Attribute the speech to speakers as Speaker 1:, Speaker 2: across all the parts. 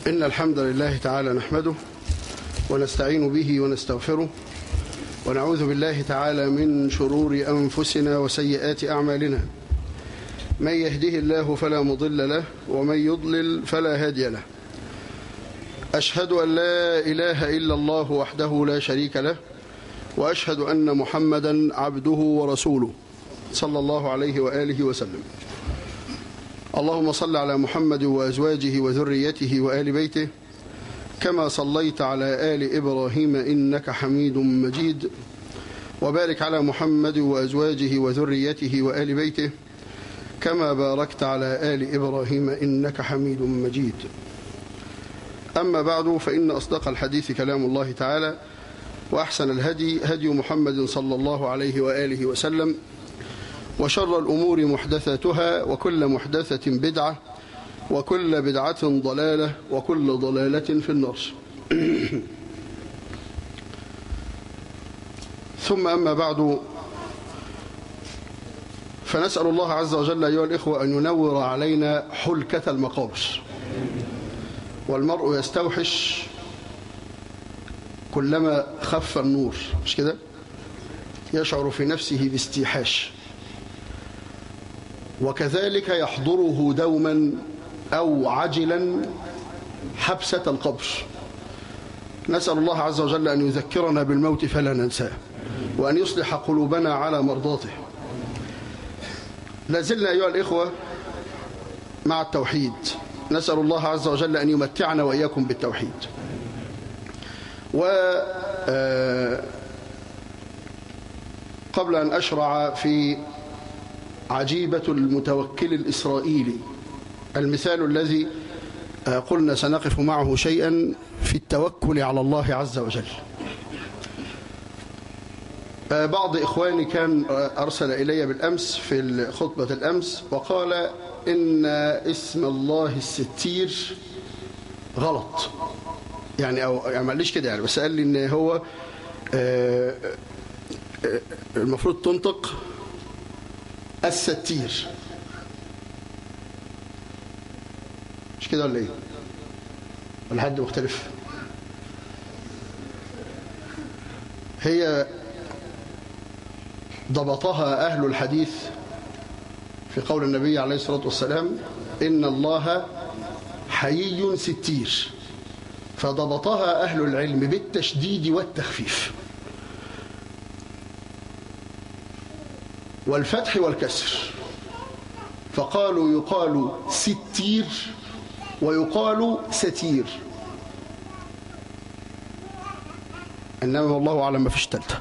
Speaker 1: إن الحمد لله تعالى نحمده ونستعين به ونستغفره ونعوذ بالله تعالى من شرور أنفسنا وسيئات أعمالنا من يهده الله فلا مضل له ومن يضلل فلا هادي له أشهد أن لا إله إلا الله وحده لا شريك له وأشهد أن محمدا عبده ورسوله صلى الله عليه وآله وسلم اللهم صل على محمد وأزواجه وذريته وآل بيته كما صليت على آل إبراهيم إنك حميد مجيد وبارك على محمد وأزواجه وذريته وآل بيته كما باركت على آل إبراهيم إنك حميد مجيد أما بعد فإن أصدق الحديث كلام الله تعالى وأحسن الهدي هدي محمد صلى الله عليه وآله وسلم وشر الأمور محدثاتها وكل محدثة بدعة وكل بدعة ضلالة وكل ضلالة في النار ثم أما بعد فنسأل الله عز وجل أيها الإخوة أن ينور علينا حلكة المقابر والمرء يستوحش كلما خف النور مش كده يشعر في نفسه باستيحاش وكذلك يحضره دوما أو عجلا حبسة القبر نسأل الله عز وجل أن يذكرنا بالموت فلا ننساه وأن يصلح قلوبنا على مرضاته لازلنا أيها الإخوة مع التوحيد نسأل الله عز وجل أن يمتعنا وإياكم بالتوحيد و قبل أن أشرع في عجيبة المتوكل الإسرائيلي المثال الذي قلنا سنقف معه شيئا في التوكل على الله عز وجل بعض إخواني كان أرسل إلي بالأمس في خطبة الأمس وقال إن اسم الله الستير غلط يعني أو يعني معلش كده يعني بس قال لي إن هو المفروض تنطق الستير مش كده ولا ايه ولا حد مختلف هي ضبطها أهل الحديث في قول النبي عليه الصلاة والسلام إن الله حيي ستير فضبطها أهل العلم بالتشديد والتخفيف والفتح والكسر فقالوا يقال ستير ويقال ستير إنما والله أعلم ما فيش تالتة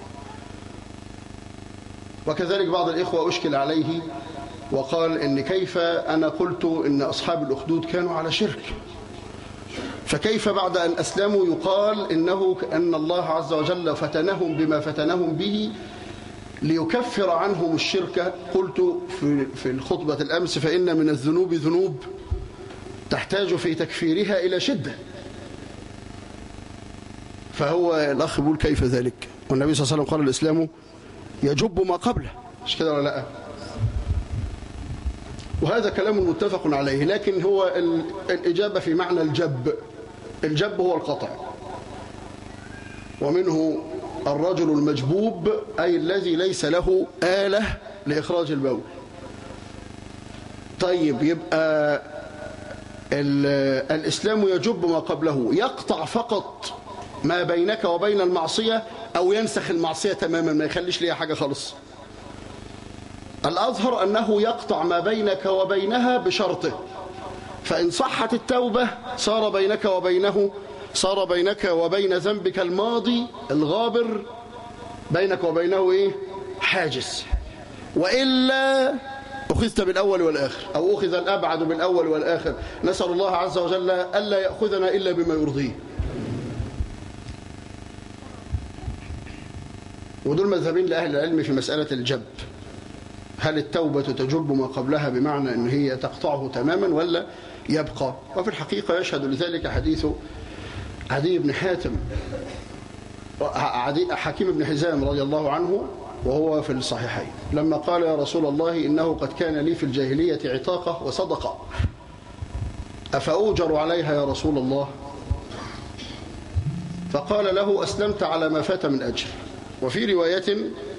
Speaker 1: وكذلك بعض الإخوة أشكل عليه وقال إن كيف أنا قلت إن أصحاب الأخدود كانوا على شرك فكيف بعد أن أسلموا يقال إنه أن الله عز وجل فتنهم بما فتنهم به ليكفر عنهم الشرك قلت في, في الخطبة الأمس فإن من الذنوب ذنوب تحتاج في تكفيرها إلى شدة فهو الأخ بيقول كيف ذلك والنبي صلى الله عليه وسلم قال الإسلام يجب ما قبله مش كده ولا لا وهذا كلام متفق عليه لكن هو الإجابة في معنى الجب الجب هو القطع ومنه الرجل المجبوب أي الذي ليس له آلة لإخراج البول طيب يبقى الإسلام يجب ما قبله يقطع فقط ما بينك وبين المعصية أو ينسخ المعصية تماما ما يخليش ليها حاجة خالص الأظهر أنه يقطع ما بينك وبينها بشرطه فإن صحت التوبة صار بينك وبينه صار بينك وبين ذنبك الماضي الغابر بينك وبينه إيه؟ حاجز وإلا أخذت بالأول والآخر أو أخذ الأبعد بالأول والآخر نسأل الله عز وجل ألا يأخذنا إلا بما يرضيه ودول مذهبين لأهل العلم في مسألة الجب هل التوبة تجب ما قبلها بمعنى أن هي تقطعه تماما ولا يبقى وفي الحقيقة يشهد لذلك حديث عدي بن حاتم عدي حكيم بن حزام رضي الله عنه وهو في الصحيحين لما قال يا رسول الله إنه قد كان لي في الجاهلية عتاقة وصدقة أفأوجر عليها يا رسول الله فقال له أسلمت على ما فات من أجر وفي رواية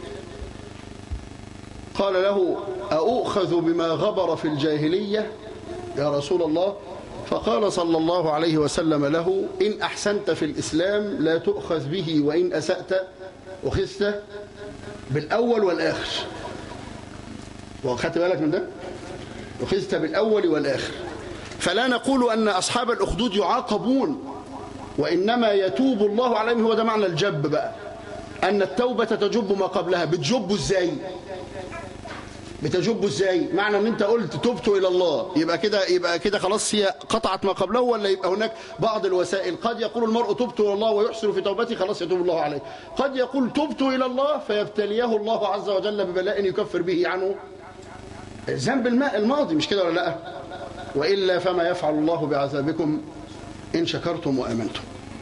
Speaker 1: قال له أؤخذ بما غبر في الجاهلية يا رسول الله فقال صلى الله عليه وسلم له إن أحسنت في الإسلام لا تؤخذ به وإن أسأت أخذت بالأول والآخر وأخذت بالك من ده أخذت بالأول والآخر فلا نقول أن أصحاب الأخدود يعاقبون وإنما يتوب الله عليهم هو ده معنى الجب بقى أن التوبة تجب ما قبلها بتجبه إزاي بتجبه ازاي معنى ان انت قلت تبت الى الله يبقى كده يبقى كده خلاص هي قطعت ما قبله ولا يبقى هناك بعض الوسائل قد يقول المرء تبت الى الله ويحسن في توبته خلاص يتوب الله عليه قد يقول تبت الى الله فيبتليه الله عز وجل ببلاء يكفر به عنه ذنب الماء الماضي مش كده ولا لا والا فما يفعل الله بعذابكم ان شكرتم وامنتم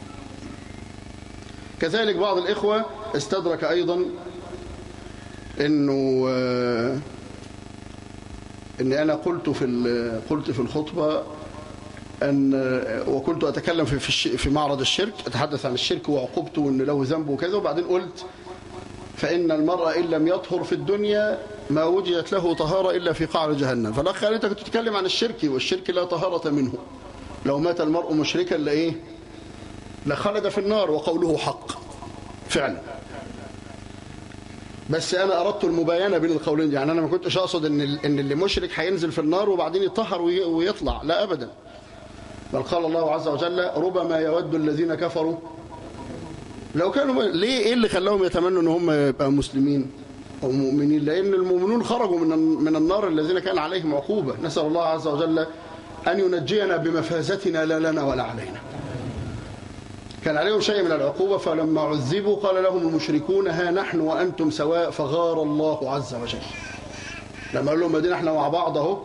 Speaker 1: كذلك بعض الاخوه استدرك ايضا انه ان انا قلت في قلت في الخطبه ان وكنت اتكلم في في, في معرض الشرك اتحدث عن الشرك وعقوبته وان له ذنب وكذا وبعدين قلت فان المرء ان لم يطهر في الدنيا ما وجدت له طهاره الا في قعر جهنم فالاخ قال انت كنت تتكلم عن الشرك والشرك لا طهاره منه لو مات المرء مشركا لايه لخلد في النار وقوله حق فعلا بس انا اردت المباينه بين القولين يعني انا ما كنتش اقصد ان ان اللي مشرك هينزل في النار وبعدين يطهر ويطلع لا ابدا بل قال الله عز وجل ربما يود الذين كفروا لو كانوا ليه ايه اللي خلاهم يتمنوا ان هم يبقى مسلمين او مؤمنين لان المؤمنون خرجوا من من النار الذين كان عليهم عقوبه نسال الله عز وجل ان ينجينا بمفازتنا لا لنا ولا علينا كان عليهم شيء من العقوبة فلما عذبوا قال لهم المشركون ها نحن وأنتم سواء فغار الله عز وجل لما قال لهم مدينة احنا مع بعض اهو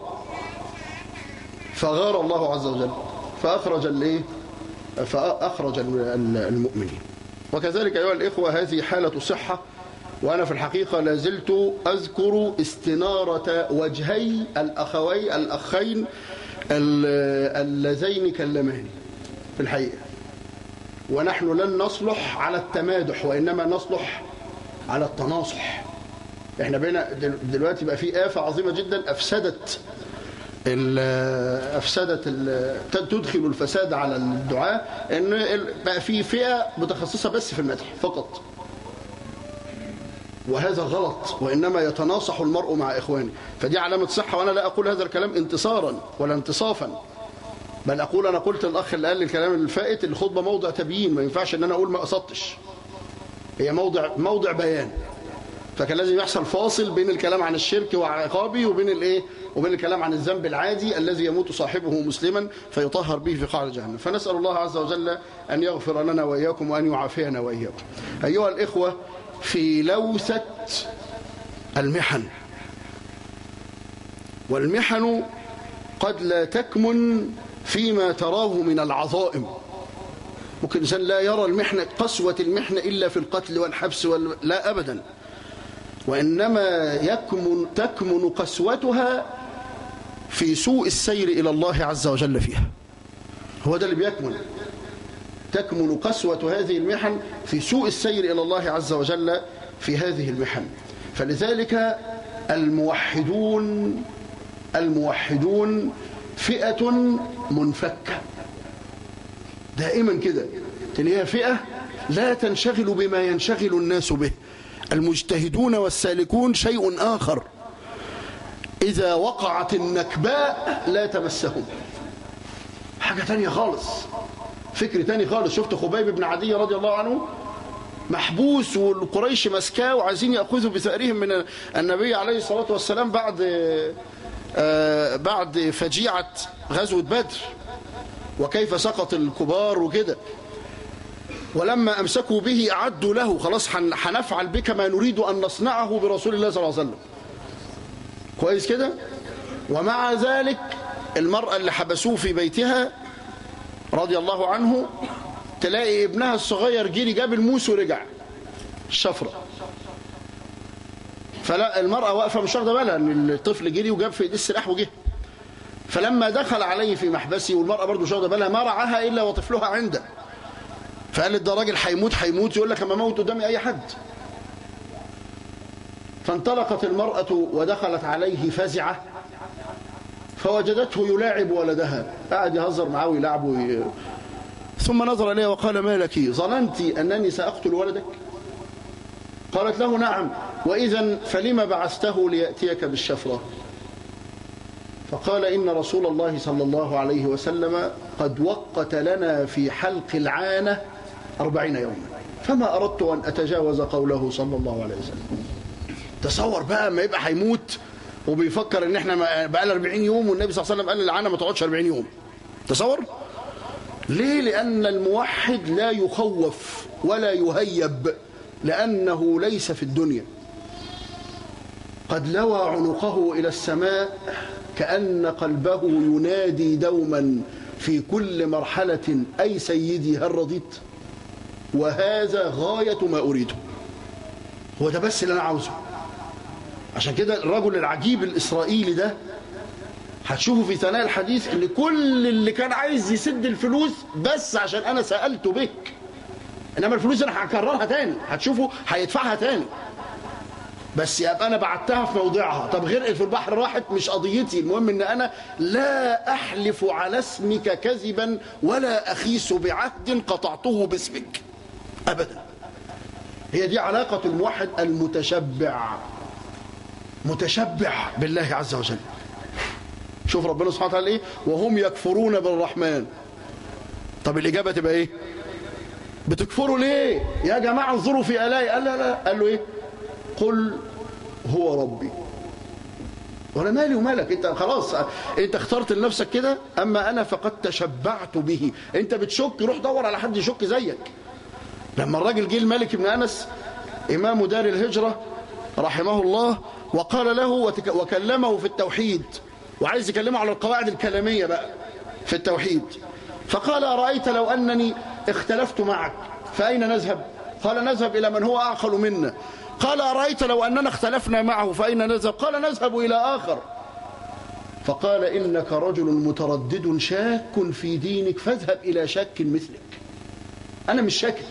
Speaker 1: فغار الله عز وجل فأخرج الايه فأخرج المؤمنين وكذلك أيها الإخوة هذه حالة صحة وأنا في الحقيقة لازلت أذكر استنارة وجهي الأخوي الأخين اللذين كلماني في الحقيقة ونحن لن نصلح على التمادح وإنما نصلح على التناصح احنا بينا دلوقتي بقى في آفة عظيمة جدا أفسدت ال أفسدت ال تدخل الفساد على الدعاء إن بقى في فئة متخصصة بس في المدح فقط وهذا غلط وإنما يتناصح المرء مع إخوانه فدي علامة صحة وأنا لا أقول هذا الكلام انتصارا ولا انتصافا بل أقول أنا قلت الأخ اللي قال لي الكلام الفائت الخطبة موضع تبيين ما ينفعش إن أنا أقول ما قصدتش هي موضع موضع بيان فكان لازم يحصل فاصل بين الكلام عن الشرك وعقابه وبين الايه وبين الكلام عن الذنب العادي الذي يموت صاحبه مسلما فيطهر به في قعر جهنم فنسأل الله عز وجل أن يغفر لنا وإياكم وأن يعافينا وإياكم أيها الإخوة في لوثة المحن والمحن قد لا تكمن فيما تراه من العظائم ممكن الإنسان لا يرى المحنة قسوة المحنة إلا في القتل والحبس وال... لا أبدا وإنما يكمن تكمن قسوتها في سوء السير إلى الله عز وجل فيها هو ده اللي بيكمن تكمن قسوة هذه المحن في سوء السير إلى الله عز وجل في هذه المحن فلذلك الموحدون الموحدون فئة منفكة دائما كده تلاقيها فئة لا تنشغل بما ينشغل الناس به المجتهدون والسالكون شيء آخر إذا وقعت النكباء لا تمسهم حاجة تانية خالص فكر تاني خالص شفت خبيب بن عدي رضي الله عنه محبوس والقريش مسكاه وعايزين يأخذوا بثأرهم من النبي عليه الصلاة والسلام بعد بعد فجيعة غزوة بدر وكيف سقط الكبار وكده ولما أمسكوا به أعدوا له خلاص هنفعل بك ما نريد أن نصنعه برسول الله صلى الله عليه وسلم كويس كده ومع ذلك المرأة اللي حبسوه في بيتها رضي الله عنه تلاقي ابنها الصغير جري جاب الموس ورجع الشفرة فلا المرأة واقفة مش واخده بالها ان الطفل جري وجاب في ايديه السلاح وجه فلما دخل عليه في محبسه والمرأة برضه مش واخده بالها ما رعاها إلا وطفلها عنده فقالت ده راجل هيموت هيموت يقول لك اما موت قدامي أي حد فانطلقت المرأة ودخلت عليه فزعة فوجدته يلاعب ولدها قاعد يهزر معاه ويلعب وي... ثم نظر إليها وقال ما لك ظننت أنني سأقتل ولدك قالت له نعم وإذا فلما بعثته ليأتيك بالشفرة فقال إن رسول الله صلى الله عليه وسلم قد وقت لنا في حلق العانة أربعين يوما فما أردت أن أتجاوز قوله صلى الله عليه وسلم تصور بقى ما يبقى هيموت وبيفكر ان احنا بقى لنا 40 يوم والنبي صلى الله عليه وسلم قال العانه ما تقعدش 40 يوم تصور ليه لان الموحد لا يخوف ولا يهيب لانه ليس في الدنيا قد لوى عنقه الى السماء كان قلبه ينادي دوما في كل مرحله اي سيدي هل رضيت وهذا غايه ما اريده هو ده بس اللي انا عاوزه عشان كده الرجل العجيب الإسرائيلي ده هتشوفوا في ثناء الحديث ان كل اللي كان عايز يسد الفلوس بس عشان انا سألته بك انما الفلوس انا هكررها تاني هتشوفوا هيدفعها تاني بس يبقى انا بعتها في موضعها طب غرقت في البحر راحت مش قضيتي المهم ان انا لا احلف على اسمك كذبا ولا اخيس بعهد قطعته باسمك ابدا هي دي علاقة الموحد المتشبع متشبع بالله عز وجل شوف ربنا سبحانه وتعالى ايه وهم يكفرون بالرحمن طب الإجابة تبقى ايه بتكفروا ليه يا جماعة انظروا في آلائي قال لا لا قال له ايه قل هو ربي وانا مالي ومالك انت خلاص انت اخترت لنفسك كده اما انا فقد تشبعت به انت بتشك روح دور على حد يشك زيك لما الراجل جه الملك بن انس امام دار الهجره رحمه الله وقال له وكلمه في التوحيد وعايز يكلمه على القواعد الكلاميه بقى في التوحيد فقال ارايت لو انني اختلفت معك فاين نذهب قال نذهب الى من هو اعقل منا قال ارايت لو اننا اختلفنا معه فاين نذهب قال نذهب الى اخر فقال انك رجل متردد شاك في دينك فاذهب الى شاك مثلك انا مش شاكك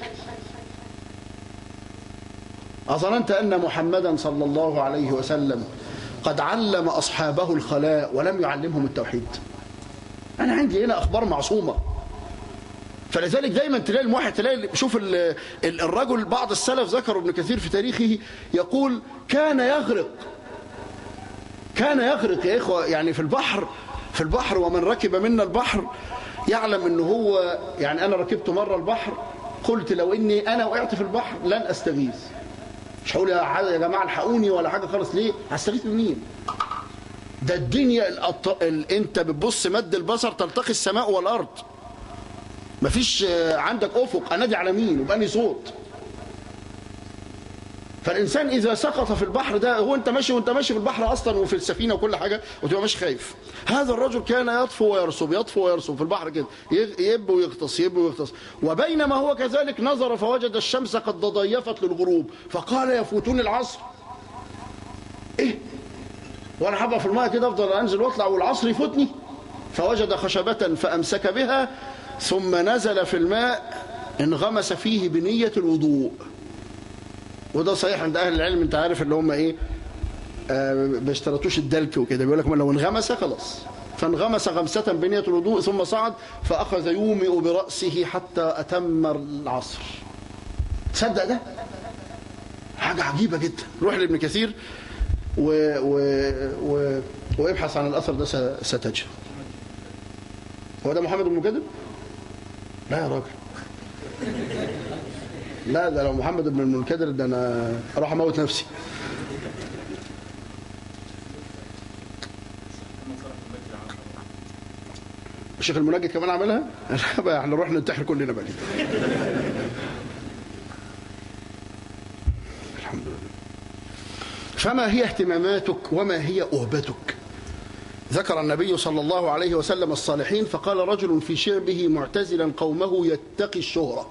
Speaker 1: أظننت أن محمدا صلى الله عليه وسلم قد علم أصحابه الخلاء ولم يعلمهم التوحيد أنا عندي هنا أخبار معصومة فلذلك دايما تلاقي الموحد تلاقي شوف الرجل بعض السلف ذكروا ابن كثير في تاريخه يقول كان يغرق كان يغرق يا إخوة يعني في البحر في البحر ومن ركب منا البحر يعلم أنه هو يعني أنا ركبت مرة البحر قلت لو إني أنا وقعت في البحر لن أستغيث مش هقول يا جماعه الحقوني ولا حاجه خالص ليه هستغيث بمين ده الدنيا الأط... ال... انت بتبص مد البصر تلتقي السماء والارض مفيش عندك افق انادي على مين وباني صوت فالانسان اذا سقط في البحر ده هو انت ماشي وانت ماشي في البحر اصلا وفي السفينه وكل حاجه وتبقى ماشي خايف هذا الرجل كان يطفو ويرسب يطفو ويرسب في البحر كده يب ويغطس يب ويغطس وبينما هو كذلك نظر فوجد الشمس قد تضيفت للغروب فقال يفوتون العصر ايه وانا هبقى في الماء كده افضل انزل واطلع والعصر يفوتني فوجد خشبه فامسك بها ثم نزل في الماء انغمس فيه بنيه الوضوء وده صحيح عند اهل العلم انت عارف اللي هم ايه آه ما بيشترطوش الدلك وكده بيقول لك لو انغمس خلاص فانغمس غمسة بنية الوضوء ثم صعد فأخذ يومئ برأسه حتى أتم العصر تصدق ده حاجة عجيبة جدا روح لابن كثير و... و... و... وابحث عن الأثر ده ستجد هو ده محمد بن مجدد لا يا راجل لا ده لو محمد بن المنكدر ده انا اروح اموت نفسي الشيخ المنجد كمان عملها بقى احنا نروح ننتحر كلنا بقى الحمد لله فما هي اهتماماتك وما هي أهبتك ذكر النبي صلى الله عليه وسلم الصالحين فقال رجل في شعبه معتزلا قومه يتقي الشهره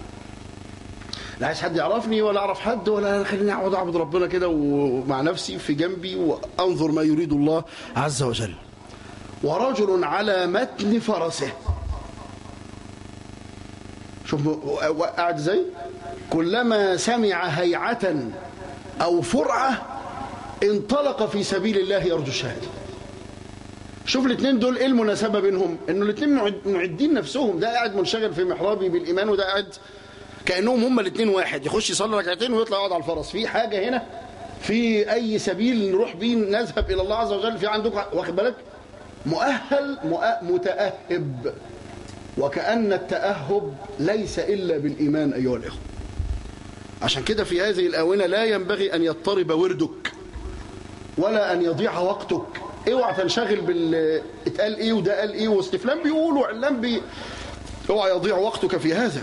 Speaker 1: لا عايز حد يعرفني ولا اعرف حد ولا خليني اقعد اعبد ربنا كده ومع نفسي في جنبي وانظر ما يريد الله عز وجل ورجل على متن فرسه شوف قاعد ازاي كلما سمع هيعة أو فرعة انطلق في سبيل الله يرجو الشهادة شوف الاثنين دول ايه المناسبة بينهم انه الاثنين معدين نفسهم ده قاعد منشغل في محرابي بالإيمان وده قاعد كأنهم هما الاثنين واحد يخش يصلي ركعتين ويطلع يقعد على الفرس في حاجة هنا في أي سبيل نروح بيه نذهب إلى الله عز وجل في عندك واخد بالك مؤهل متأهب وكأن التأهب ليس إلا بالإيمان أيها الإخوة عشان كده في هذه الآونة لا ينبغي أن يضطرب وردك ولا أن يضيع وقتك اوعى تنشغل بال اتقال ايه وده قال ايه واستفلان بيقول وعلان بي اوعى يضيع وقتك في هذا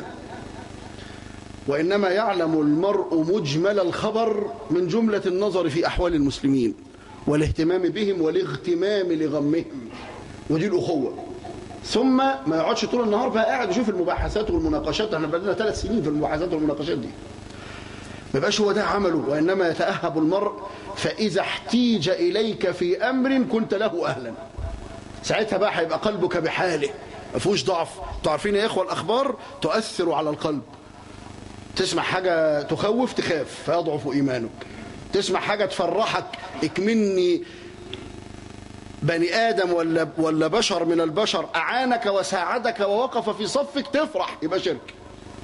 Speaker 1: وإنما يعلم المرء مجمل الخبر من جملة النظر في أحوال المسلمين والاهتمام بهم والاغتمام لغمهم ودي الأخوة ثم ما يقعدش طول النهار بقى قاعد يشوف المباحثات والمناقشات احنا بقالنا ثلاث سنين في المباحثات والمناقشات دي ما يبقاش هو ده عمله وإنما يتأهب المرء فإذا احتيج إليك في أمر كنت له أهلا ساعتها بقى هيبقى قلبك بحاله ما فيهوش ضعف انتوا عارفين يا إخوة الأخبار تؤثر على القلب تسمع حاجة تخوف تخاف فيضعف إيمانك تسمع حاجة تفرحك اكمني بني آدم ولا, ولا بشر من البشر أعانك وساعدك ووقف في صفك تفرح يبقى شرك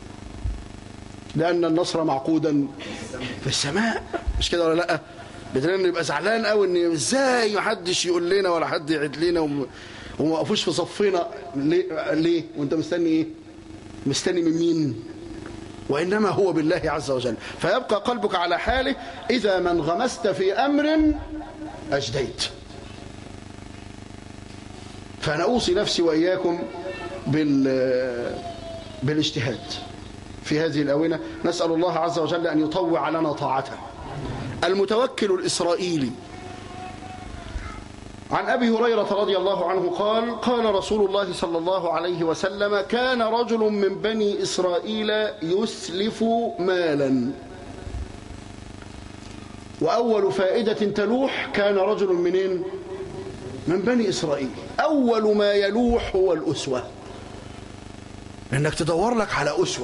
Speaker 1: لأن النصر معقودا في السماء مش كده ولا لأ بدنا نبقى زعلان قوي ان ازاي ما حدش يقول لنا ولا حد يعد لنا وما وقفوش في صفنا ليه, ليه وانت مستني ايه مستني من مين وإنما هو بالله عز وجل فيبقى قلبك على حاله إذا ما انغمست في أمر أجديت فأنا أوصي نفسي وإياكم بال بالاجتهاد في هذه الأونة نسأل الله عز وجل أن يطوع لنا طاعته المتوكل الإسرائيلي عن أبي هريرة رضي الله عنه قال قال رسول الله صلى الله عليه وسلم كان رجل من بني إسرائيل يسلف مالا وأول فائدة تلوح كان رجل منين من بني إسرائيل أول ما يلوح هو الأسوة إنك تدور لك على أسوة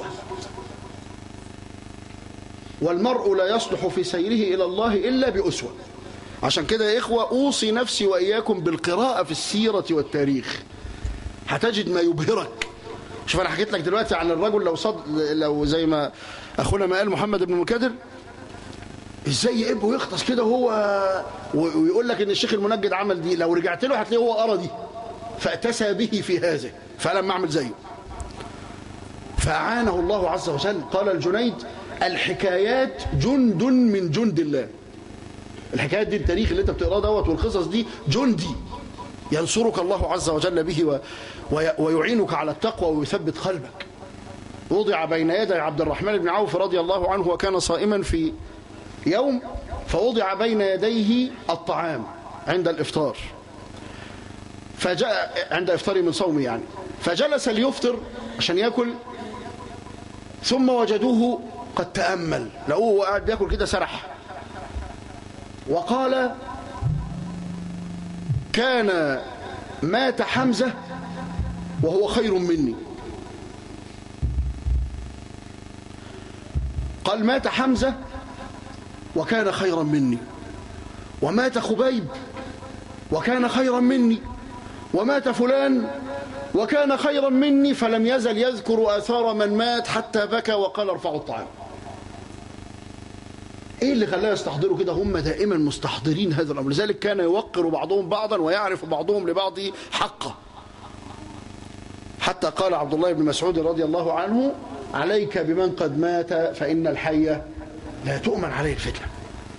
Speaker 1: والمرء لا يصلح في سيره إلى الله إلا بأسوة عشان كده يا إخوة أوصي نفسي وإياكم بالقراءة في السيرة والتاريخ هتجد ما يبهرك شوف أنا حكيت لك دلوقتي عن الرجل لو صد لو زي ما أخونا ما قال محمد بن مكادر ازاي يقب ويختص كده وهو ويقول لك ان الشيخ المنجد عمل دي لو رجعت له هتلاقيه هو قرا دي فاتسى به في هذا فلم اعمل زيه فاعانه الله عز وجل قال الجنيد الحكايات جند من جند الله الحكايات دي التاريخ اللي انت بتقراه دوت والقصص دي جندي ينصرك الله عز وجل به ويعينك على التقوى ويثبت قلبك وضع بين يدي عبد الرحمن بن عوف رضي الله عنه وكان صائما في يوم فوضع بين يديه الطعام عند الإفطار فجاء عند إفطاره من صومه يعني فجلس ليفطر عشان يأكل ثم وجدوه قد تأمل لقوه قاعد بياكل كده سرح وقال كان مات حمزة وهو خير مني قال مات حمزة وكان خيرا مني ومات خبيب وكان خيرا مني ومات فلان وكان خيرا مني فلم يزل يذكر آثار من مات حتى بكى وقال ارفعوا الطعام ايه اللي خلاه يستحضروا كده هم دائما مستحضرين هذا الامر لذلك كان يوقر بعضهم بعضا ويعرف بعضهم لبعض حقه حتى قال عبد الله بن مسعود رضي الله عنه عليك بمن قد مات فإن الحي لا تؤمن عليه الفتنة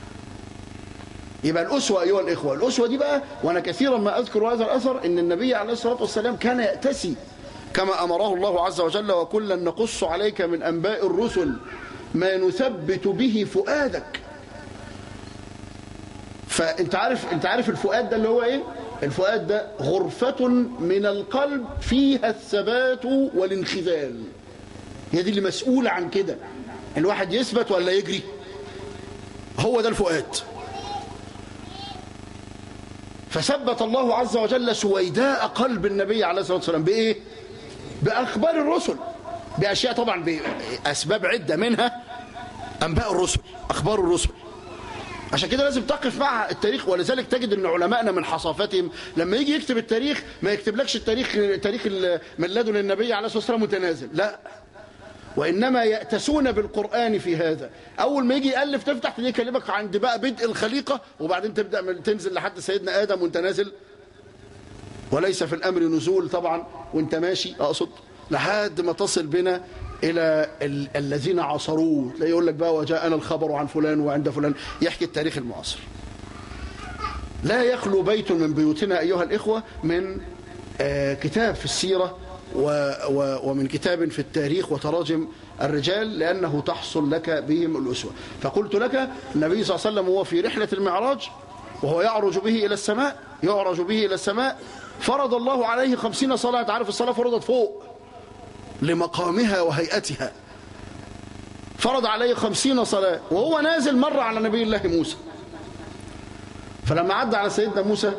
Speaker 1: يبقى الأسوة أيها الإخوة الأسوة دي بقى وأنا كثيرا ما أذكر هذا الأثر إن النبي عليه الصلاة والسلام كان يأتسي كما أمره الله عز وجل وكلا نقص عليك من أنباء الرسل ما نثبت به فؤادك فانت عارف انت عارف الفؤاد ده اللي هو ايه الفؤاد ده غرفة من القلب فيها الثبات والانخذال هي دي اللي مسؤولة عن كده الواحد يثبت ولا يجري هو ده الفؤاد فثبت الله عز وجل سويداء قلب النبي عليه الصلاة والسلام بإيه؟ بأخبار الرسل بأشياء طبعا بأسباب عدة منها أنباء الرسل أخبار الرسل عشان كده لازم تقف مع التاريخ ولذلك تجد ان علمائنا من حصافتهم لما يجي يكتب التاريخ ما يكتبلكش التاريخ تاريخ من لدن النبي عليه الصلاه والسلام متنازل لا وانما ياتسون بالقران في هذا اول ما يجي يالف تفتح تلاقيه يكلمك عند بقى بدء الخليقه وبعدين تبدا تنزل لحد سيدنا ادم وانت نازل وليس في الامر نزول طبعا وانت ماشي اقصد لحد ما تصل بنا إلى ال الذين عصروه لا يقول لك بقى وجاءنا الخبر عن فلان وعند فلان يحكي التاريخ المعاصر لا يخلو بيت من بيوتنا أيها الإخوة من آه كتاب في السيرة و و ومن كتاب في التاريخ وتراجم الرجال لأنه تحصل لك بهم الأسوة فقلت لك النبي صلى الله عليه وسلم هو في رحلة المعراج وهو يعرج به إلى السماء يعرج به إلى السماء فرض الله عليه خمسين صلاة تعرف الصلاة فرضت فوق لمقامها وهيئتها فرض عليه خمسين صلاة وهو نازل مرة على نبي الله موسى فلما عدى على سيدنا موسى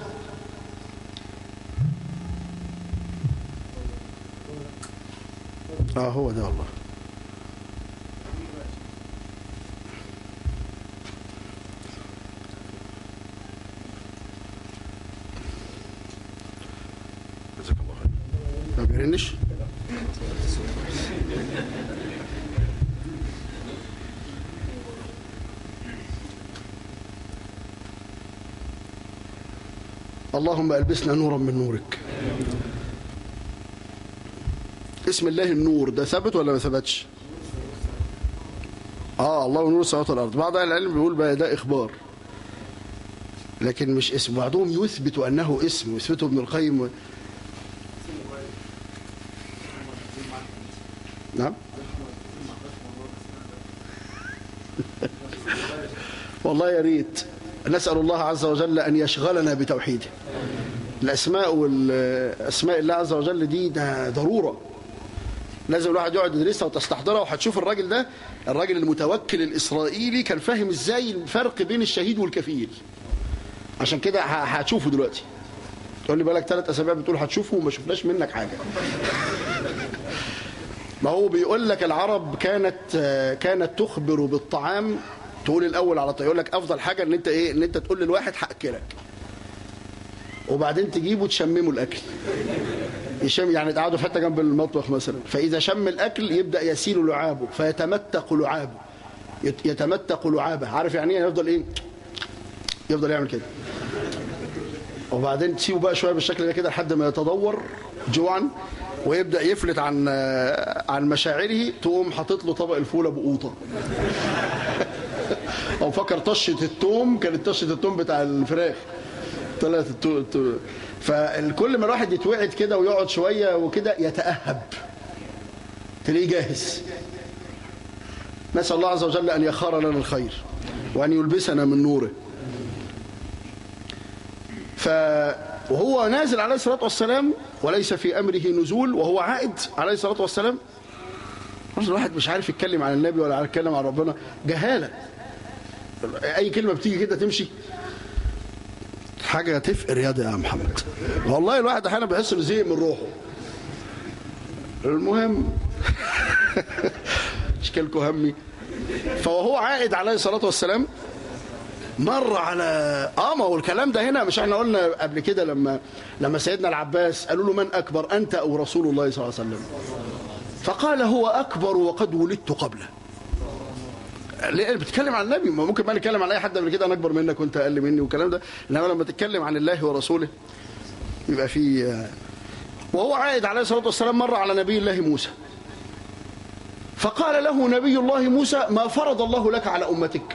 Speaker 1: اه هو ده والله جزاك الله خير ما بيرنش اللهم ألبسنا نورا من نورك اسم الله النور ده ثبت ولا ما ثبتش اه الله نور السماوات والارض بعض اهل العلم بيقول بقى ده اخبار لكن مش اسم بعضهم يثبت انه اسم يثبته ابن القيم و... نعم والله يا ريت نسأل الله عز وجل أن يشغلنا بتوحيده الأسماء والأسماء الله عز وجل دي ده ضرورة لازم الواحد يقعد يدرسها وتستحضرها وهتشوف الراجل ده الراجل المتوكل الإسرائيلي كان فاهم إزاي الفرق بين الشهيد والكفيل عشان كده هتشوفه دلوقتي تقول لي بالك ثلاث أسابيع بتقول هتشوفه وما شفناش منك حاجة ما هو بيقول لك العرب كانت كانت تخبر بالطعام تقول الاول على طول يقول لك افضل حاجه ان انت ايه ان انت تقول للواحد هاكلك وبعدين تجيبه تشممه الاكل يشم يعني تقعدوا في حته جنب المطبخ مثلا فاذا شم الاكل يبدا يسيل لعابه فيتمتق لعابه يتمتق لعابه عارف يعني ايه يفضل ايه يفضل يعمل كده وبعدين تسيبه بقى شويه بالشكل ده كده لحد ما يتدور جوعا ويبدا يفلت عن عن مشاعره تقوم حاطط له طبق الفول ابو قوطه او فكر طشه التوم كانت طشه التوم بتاع الفراخ طلعت التو... فكل ما الواحد يتوعد كده ويقعد شويه وكده يتاهب تلاقيه جاهز نسال الله عز وجل ان يخار لنا الخير وان يلبسنا من نوره ف وهو نازل عليه الصلاه والسلام وليس في امره نزول وهو عائد عليه الصلاه والسلام الواحد مش عارف يتكلم عن النبي ولا عارف يتكلم عن ربنا جهاله اي كلمه بتيجي كده تمشي حاجه تفقر يد يا محمد والله الواحد احيانا بيحس انه زهق من روحه المهم اشكالكم همي فوهو عائد عليه الصلاه والسلام مر على اه ما هو الكلام ده هنا مش احنا قلنا قبل كده لما لما سيدنا العباس قالوا له من اكبر انت او رسول الله صلى الله عليه وسلم فقال هو اكبر وقد ولدت قبله ليه بتتكلم عن النبي ما ممكن ما نتكلم عن اي حد قبل كده انا اكبر منك وانت اقل مني والكلام ده انما لما تتكلم عن الله ورسوله يبقى في وهو عائد عليه الصلاه والسلام مر على نبي الله موسى فقال له نبي الله موسى ما فرض الله لك على امتك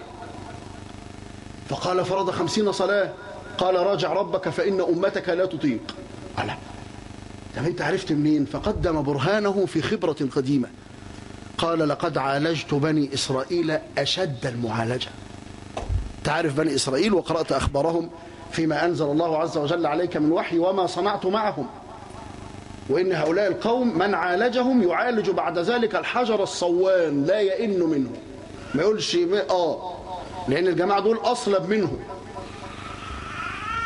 Speaker 1: فقال فرض خمسين صلاه قال راجع ربك فان امتك لا تطيق على طب انت عرفت منين فقدم برهانه في خبره قديمه قال لقد عالجت بني إسرائيل أشد المعالجة تعرف بني إسرائيل وقرأت أخبارهم فيما أنزل الله عز وجل عليك من وحي وما صنعت معهم وإن هؤلاء القوم من عالجهم يعالج بعد ذلك الحجر الصوان لا يئن منه ما يقولش آه لأن الجماعة دول أصلب منه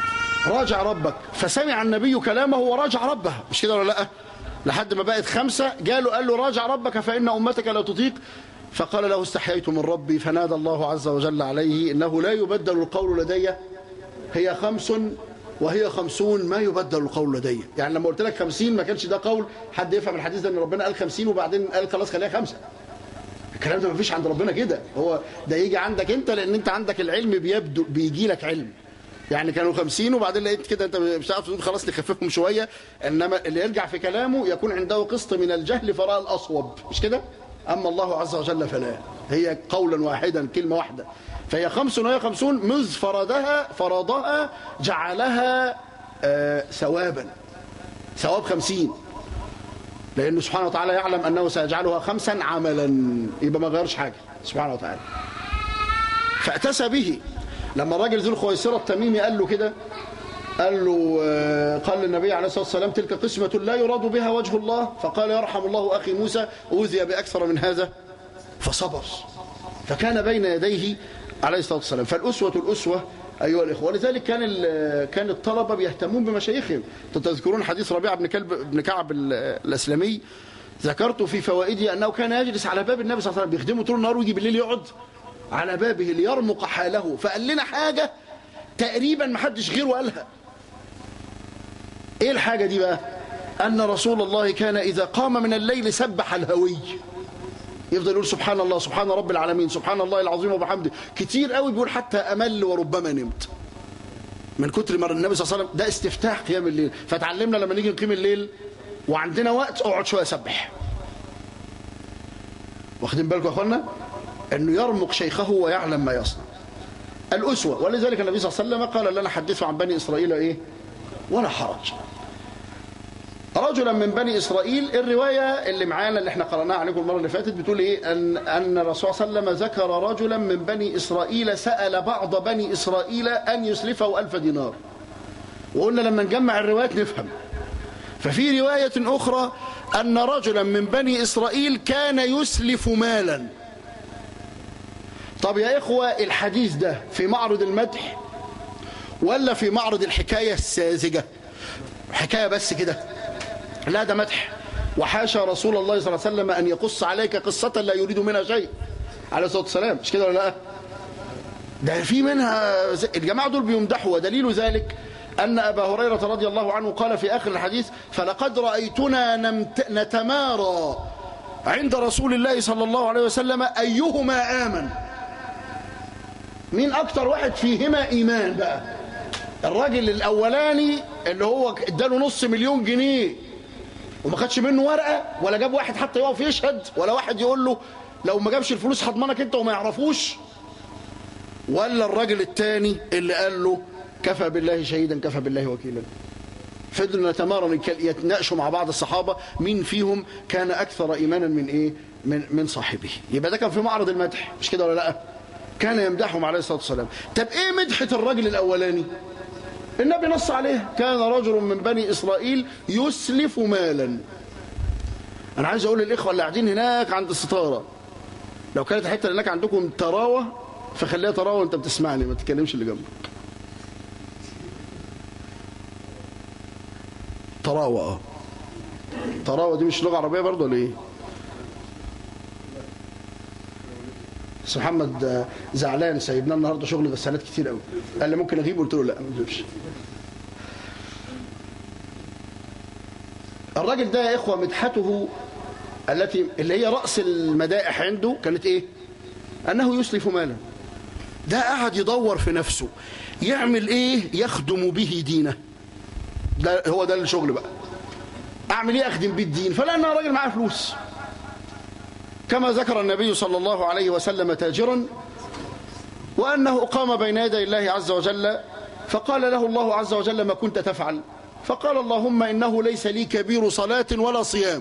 Speaker 1: راجع ربك فسمع النبي كلامه وراجع ربه مش كده ولا لا لحد ما بقت خمسة قالوا قال له راجع ربك فإن أمتك لا تطيق فقال له استحييت من ربي فنادى الله عز وجل عليه إنه لا يبدل القول لدي هي خمس وهي خمسون ما يبدل القول لدي يعني لما قلت لك خمسين ما كانش ده قول حد يفهم الحديث ده ان ربنا قال خمسين وبعدين قال خلاص خليها خمسة الكلام ده ما فيش عند ربنا كده هو ده يجي عندك انت لان انت عندك العلم بيبدو بيجي لك علم يعني كانوا خمسين وبعدين لقيت كده انت مش عارف تقول خلاص نخففهم شويه انما اللي يرجع في كلامه يكون عنده قسط من الجهل فراى الاصوب مش كده اما الله عز وجل فلا هي قولا واحدا كلمه واحده فهي خمس وهي خمسون مذ فرضها فرضها جعلها آه ثوابا ثواب خمسين لأنه سبحانه وتعالى يعلم أنه سيجعلها خمسا عملا يبقى ما غيرش حاجة سبحانه وتعالى فأتسى به لما الراجل ذو الخويصرة التميمي قال له كده قال له آه، قال للنبي عليه الصلاة والسلام تلك قسمة لا يراد بها وجه الله فقال يرحم الله أخي موسى أوذي بأكثر من هذا فصبر فكان بين يديه عليه الصلاة والسلام فالأسوة الأسوة أيها الإخوة ولذلك كان كان الطلبة بيهتمون بمشايخهم تذكرون حديث ربيعة بن كلب بن كعب الأسلمي ذكرت في فوائدي أنه كان يجلس على باب النبي صلى الله عليه وسلم بيخدمه طول النهار ويجي بالليل يقعد على بابه ليرمق حاله فقال لنا حاجة تقريبا ما حدش غيره قالها ايه الحاجة دي بقى أن رسول الله كان إذا قام من الليل سبح الهوي يفضل يقول سبحان الله سبحان رب العالمين سبحان الله العظيم وبحمده كتير قوي بيقول حتى أمل وربما نمت من كتر ما النبي صلى الله عليه وسلم ده استفتاح قيام الليل فتعلمنا لما نيجي نقيم الليل وعندنا وقت اقعد شويه سبح واخدين بالكم يا اخوانا انه يرمق شيخه ويعلم ما يصنع الاسوه ولذلك النبي صلى الله عليه وسلم قال لنا حدثوا عن بني اسرائيل ايه ولا حرج رجلا من بني إسرائيل الرواية اللي معانا اللي احنا قرأناها عليكم المرة اللي فاتت بتقول إيه أن, أن الرسول صلى الله عليه وسلم ذكر رجلا من بني إسرائيل سأل بعض بني إسرائيل أن يسلفه ألف دينار وقلنا لما نجمع الروايات نفهم ففي رواية أخرى أن رجلا من بني إسرائيل كان يسلف مالا طب يا إخوة الحديث ده في معرض المدح ولا في معرض الحكاية الساذجة حكاية بس كده لا ده مدح وحاشا رسول الله صلى الله عليه وسلم أن يقص عليك قصة لا يريد منها شيء عليه الصلاة والسلام مش كده ولا لا ده في منها الجماعة دول بيمدحوا ودليل ذلك أن أبا هريرة رضي الله عنه قال في آخر الحديث فلقد رأيتنا نتمارى عند رسول الله صلى الله عليه وسلم أيهما آمن مين أكتر واحد فيهما إيمان بقى الراجل الأولاني اللي هو اداله نص مليون جنيه وما خدش منه ورقة ولا جاب واحد حتى يقف يشهد ولا واحد يقول له لو ما جابش الفلوس هضمنك انت وما يعرفوش ولا الراجل التاني اللي قال له كفى بالله شهيدا كفى بالله وكيلا فضلوا نتمارن يتناقشوا مع بعض الصحابة مين فيهم كان أكثر إيمانا من إيه من, من صاحبه يبقى ده كان في معرض المدح مش كده ولا لا كان يمدحهم عليه الصلاة والسلام طب إيه مدحة الراجل الأولاني النبي نص عليه كان رجل من بني إسرائيل يسلف مالا أنا عايز أقول للإخوة اللي قاعدين هناك عند الستارة لو كانت الحتة اللي هناك عندكم تراوة فخليها تراوة وانت بتسمعني ما تتكلمش اللي جنبك تراوة اه تراوة دي مش لغة عربية برضه ولا ايه بس محمد زعلان سايبنا النهارده شغل غسالات كتير قوي قال لي ممكن اغيب قلت له لا ما تجيبش الراجل ده يا اخوه مدحته التي اللي هي راس المدائح عنده كانت ايه انه يسلف مالا ده قعد يدور في نفسه يعمل ايه يخدم به دينه ده هو ده الشغل بقى اعمل ايه اخدم بيه الدين فلقى ان راجل معاه فلوس كما ذكر النبي صلى الله عليه وسلم تاجرا وأنه قام بين يدي الله عز وجل فقال له الله عز وجل ما كنت تفعل فقال اللهم إنه ليس لي كبير صلاة ولا صيام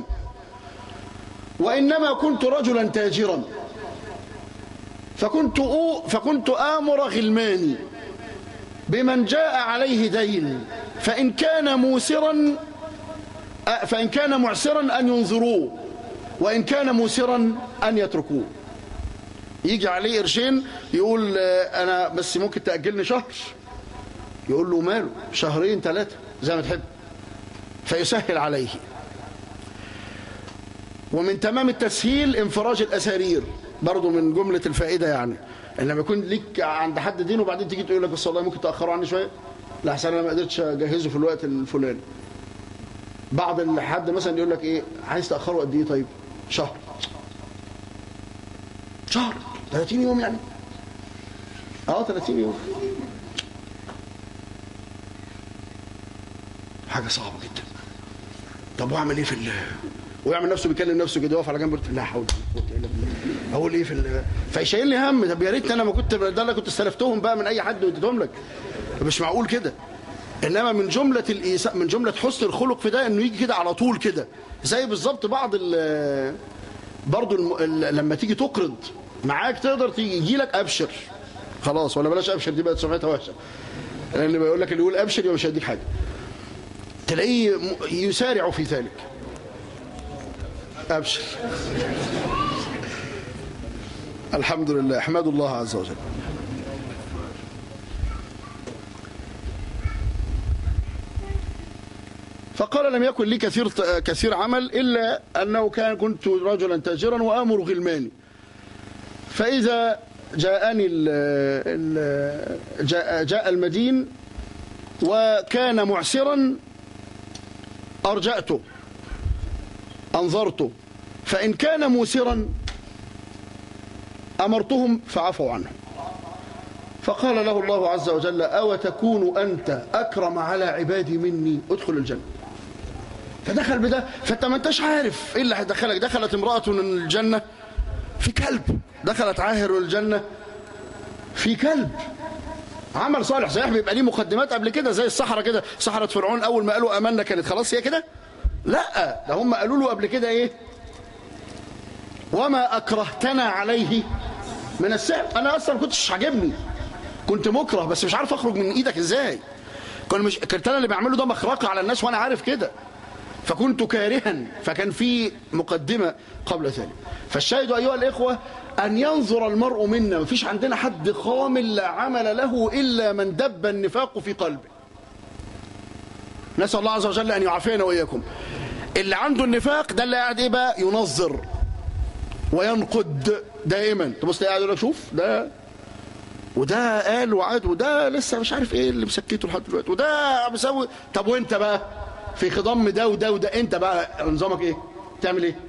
Speaker 1: وإنما كنت رجلا تاجرا فكنت, فكنت آمر غلماني بمن جاء عليه دين فإن كان موسرا فإن كان معسرا أن ينظروه وإن كان موسرا أن يتركوه يجي عليه قرشين يقول أنا بس ممكن تأجلني شهر يقول له ماله شهرين ثلاثة زي ما تحب فيسهل عليه ومن تمام التسهيل انفراج الأسارير برضو من جملة الفائدة يعني ان لما يكون ليك عند حد دين وبعدين تيجي تقول لك بس والله ممكن تأخروا عني شوية لا احسن انا ما قدرتش اجهزه في الوقت الفلاني بعض الحد مثلا يقول لك ايه عايز تأخره قد ايه طيب شهر شهر 30 يوم يعني اه 30 يوم حاجة صعبة جدا طب واعمل ايه في ال ويعمل نفسه بيكلم نفسه كده واقف على جنب لا حول ولا قوه الا بالله اقول ايه في ال... فيشيل لي هم طب يا ريت انا ما كنت ده انا كنت استلفتهم بقى من اي حد واديتهم لك مش معقول كده انما من جمله الإيساء من جمله حسن الخلق في ده انه يجي كده على طول كده زي بالظبط بعض ال برضه الم... ال... لما تيجي تقرض معاك تقدر تيجي يجي لك ابشر خلاص ولا بلاش ابشر دي بقت سمعتها وحشه لان بيقول لك اللي يقول ابشر يبقى مش هيديك حاجه تلاقيه يسارع في ذلك أبشر الحمد لله احمد الله عز وجل فقال لم يكن لي كثير كثير عمل إلا أنه كان كنت رجلا تاجرا وآمر غلماني فإذا جاءني ال ال جاء, جاء المدين وكان معسرا أرجأته أنظرته فإن كان موسرا أمرتهم فعفوا عنه فقال له الله عز وجل أو تكون أنت أكرم على عبادي مني ادخل الجنة فدخل بده فانت ما انتش عارف ايه اللي هيدخلك دخلت امرأة الجنة في كلب دخلت عاهر الجنة في كلب عمل صالح صحيح بيبقى ليه مقدمات قبل كده زي الصحراء كده صحراء فرعون اول ما قالوا امنا كانت خلاص هي كده لا ده هم قالوا له قبل كده ايه وما اكرهتنا عليه من السحر انا اصلا ما كنتش عاجبني كنت مكره بس مش عارف اخرج من ايدك ازاي كنت مش كنت انا اللي بعمله ده مخرقه على الناس وانا عارف كده فكنت كارها فكان في مقدمه قبل ذلك فالشاهد ايها الاخوه ان ينظر المرء منا مفيش عندنا حد خامل لا عمل له الا من دب النفاق في قلبه نسال الله عز وجل ان يعافينا واياكم اللي عنده النفاق ده اللي قاعد ايه بقى ينظر وينقد دائما تبص قاعد يقول لك شوف ده وده قال وعاد وده لسه مش عارف ايه اللي مسكته لحد دلوقتي وده مسوي طب وانت بقى في خضم ده وده وده انت بقى نظامك ايه تعمل ايه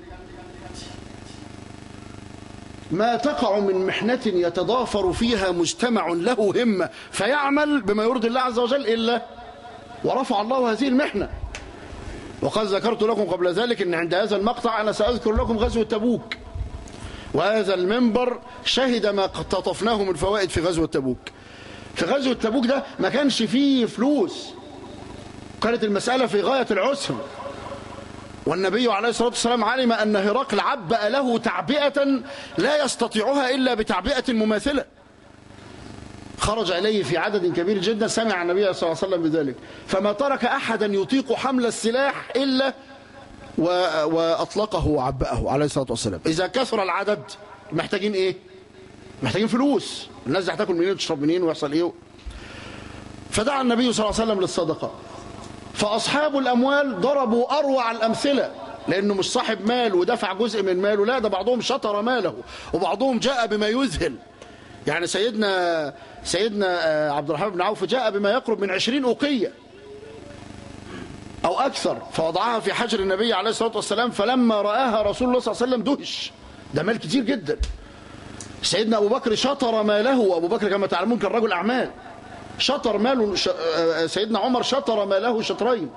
Speaker 1: ما تقع من محنة يتضافر فيها مجتمع له همة فيعمل بما يرضي الله عز وجل إلا ورفع الله هذه المحنة وقد ذكرت لكم قبل ذلك أن عند هذا المقطع أنا سأذكر لكم غزوة تبوك وهذا المنبر شهد ما اقتطفناه من فوائد في غزوة تبوك في غزوة تبوك ده ما كانش فيه فلوس كانت المسألة في غاية العسر والنبي عليه الصلاة والسلام علم أن هرقل عبأ له تعبئة لا يستطيعها إلا بتعبئة مماثلة خرج إليه في عدد كبير جدا سمع النبي صلى الله عليه وسلم بذلك فما ترك أحدا يطيق حمل السلاح إلا وأطلقه وعبأه عليه الصلاة والسلام إذا كثر العدد محتاجين إيه محتاجين فلوس الناس دي هتاكل منين وتشرب منين ويحصل إيه فدعا النبي صلى الله عليه وسلم للصدقة فأصحاب الأموال ضربوا أروع الأمثلة لأنه مش صاحب مال ودفع جزء من ماله لا ده بعضهم شطر ماله وبعضهم جاء بما يذهل يعني سيدنا سيدنا عبد الرحمن بن عوف جاء بما يقرب من عشرين أوقية أو أكثر فوضعها في حجر النبي عليه الصلاة والسلام فلما رآها رسول الله صلى الله عليه وسلم دهش ده مال كتير جدا سيدنا أبو بكر شطر ماله وأبو بكر كما تعلمون كان رجل أعمال شطر ماله سيدنا عمر شطر ماله شطرين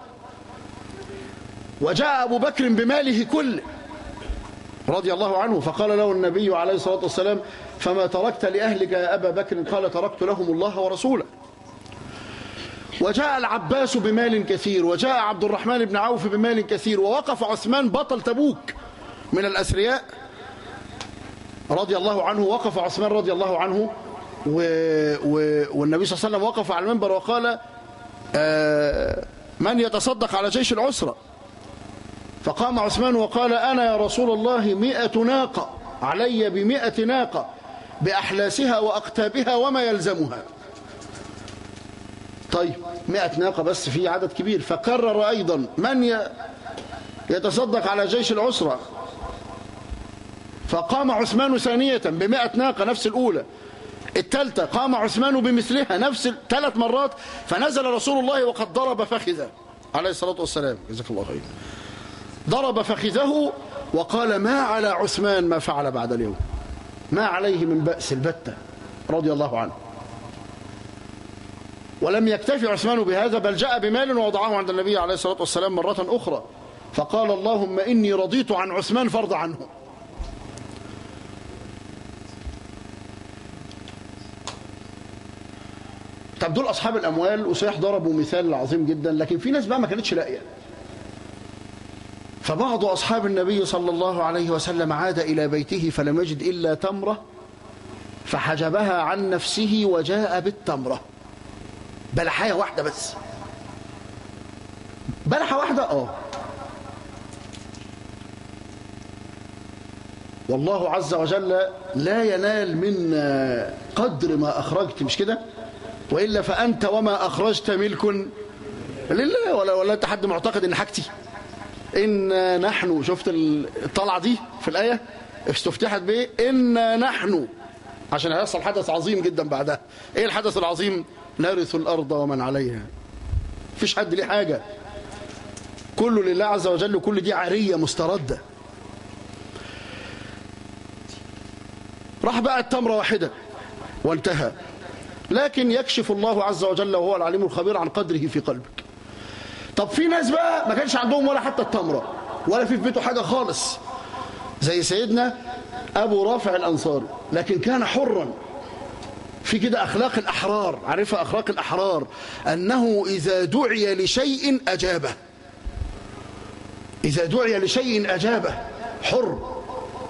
Speaker 1: وجاء أبو بكر بماله كله رضي الله عنه فقال له النبي عليه الصلاة والسلام فما تركت لأهلك يا أبا بكر قال تركت لهم الله ورسوله وجاء العباس بمال كثير وجاء عبد الرحمن بن عوف بمال كثير ووقف عثمان بطل تبوك من الأثرياء رضي الله عنه وقف عثمان رضي الله عنه و... و... والنبي صلى الله عليه وسلم وقف على المنبر وقال آه من يتصدق على جيش العسرة فقام عثمان وقال أنا يا رسول الله مئة ناقة علي بمئة ناقة بأحلاسها وأقتابها وما يلزمها طيب مئة ناقة بس في عدد كبير فقرر أيضا من يتصدق على جيش العسرة فقام عثمان ثانية بمئة ناقة نفس الأولى الثالثة قام عثمان بمثلها نفس ثلاث مرات فنزل رسول الله وقد ضرب فخذه عليه الصلاة والسلام جزاك الله خير ضرب فخذه وقال ما على عثمان ما فعل بعد اليوم ما عليه من بأس البتة رضي الله عنه ولم يكتفي عثمان بهذا بل جاء بمال ووضعه عند النبي عليه الصلاة والسلام مرة أخرى فقال اللهم إني رضيت عن عثمان فرض عنه طب دول أصحاب الأموال وسيح ضربوا مثال عظيم جدا لكن في ناس بقى ما كانتش لاقيه فبعض أصحاب النبي صلى الله عليه وسلم عاد إلى بيته فلم يجد إلا تمرة فحجبها عن نفسه وجاء بالتمرة بلحاية واحدة بس بلحة واحدة اه والله عز وجل لا ينال من قدر ما أخرجت مش كده وإلا فأنت وما أخرجت ملك لله ولا, ولا أنت حد معتقد إن حاجتي إن نحن شفت الطلعة دي في الآية استفتحت بإيه إن نحن عشان هيحصل حدث عظيم جدا بعدها إيه الحدث العظيم نرث الأرض ومن عليها فيش حد ليه حاجة كله لله عز وجل كل دي عارية مستردة راح بقى التمرة واحدة وانتهى لكن يكشف الله عز وجل وهو العليم الخبير عن قدره في قلبك طب في ناس بقى ما كانش عندهم ولا حتى التمرة ولا في في بيته حاجة خالص زي سيدنا أبو رافع الأنصاري لكن كان حرا في كده أخلاق الأحرار عارفها أخلاق الأحرار أنه إذا دعي لشيء أجابه إذا دعي لشيء أجابه حر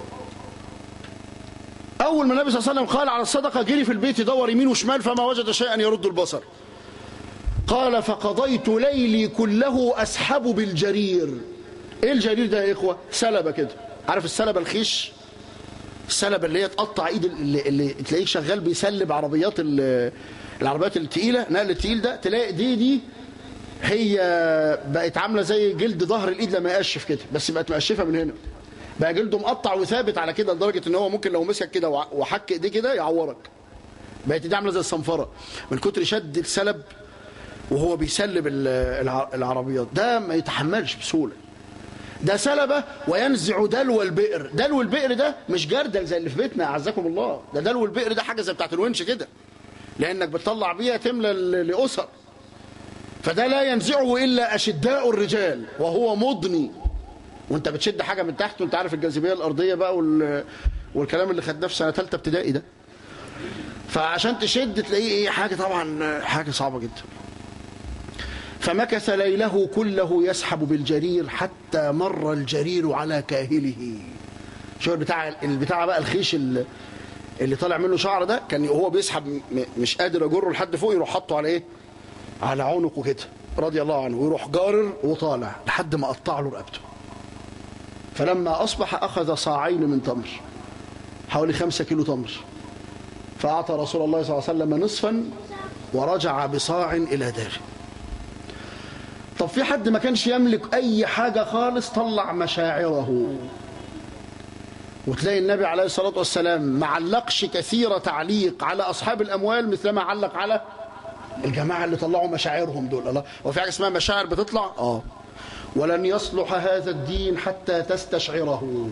Speaker 1: أول ما النبي صلى الله عليه وسلم قال على الصدقة جري في البيت يدور يمين وشمال فما وجد شيئا يرد البصر قال فقضيت ليلي كله أسحب بالجرير إيه الجرير ده يا إخوة سلبة كده عارف السلبة الخيش السلبة اللي هي تقطع إيد اللي, اللي تلاقيك شغال بيسلب عربيات العربيات التقيلة نقل التقيل ده تلاقي دي دي هي بقت عاملة زي جلد ظهر الإيد لما يقشف كده بس بقت مقشفة من هنا بقى جلده مقطع وثابت على كده لدرجة ان هو ممكن لو مسك كده وحك ايديه كده يعورك بقت ايديه عامله زي الصنفره من كتر شد السلب وهو بيسلب العربيات ده ما يتحملش بسهوله ده سلبه وينزع دلو البئر دلو البئر ده مش جردل زي اللي في بيتنا اعزكم الله ده دلو البئر ده حاجه زي بتاعت الونش كده لانك بتطلع بيها تملى لاسر فده لا ينزعه الا اشداء الرجال وهو مضني وانت بتشد حاجه من تحت وانت عارف الجاذبيه الارضيه بقى وال... والكلام اللي خدناه في سنه ثالثه ابتدائي ده فعشان تشد تلاقيه ايه حاجه طبعا حاجه صعبه جدا فمكث ليله كله يسحب بالجرير حتى مر الجرير على كاهله شو بتاع البتاع بقى الخيش اللي, اللي طالع منه شعر ده كان هو بيسحب مش قادر يجره لحد فوق يروح حاطه على ايه على عنقه كده رضي الله عنه ويروح جارر وطالع لحد ما قطع له رقبته فلما أصبح أخذ صاعين من تمر حوالي خمسة كيلو تمر فأعطى رسول الله صلى الله عليه وسلم نصفا ورجع بصاع إلى داره طب في حد ما كانش يملك أي حاجة خالص طلع مشاعره وتلاقي النبي عليه الصلاة والسلام ما علقش كثير تعليق على أصحاب الأموال مثلما علق على الجماعة اللي طلعوا مشاعرهم دول الله وفي حاجة اسمها مشاعر بتطلع آه ولن يصلح هذا الدين حتى تستشعره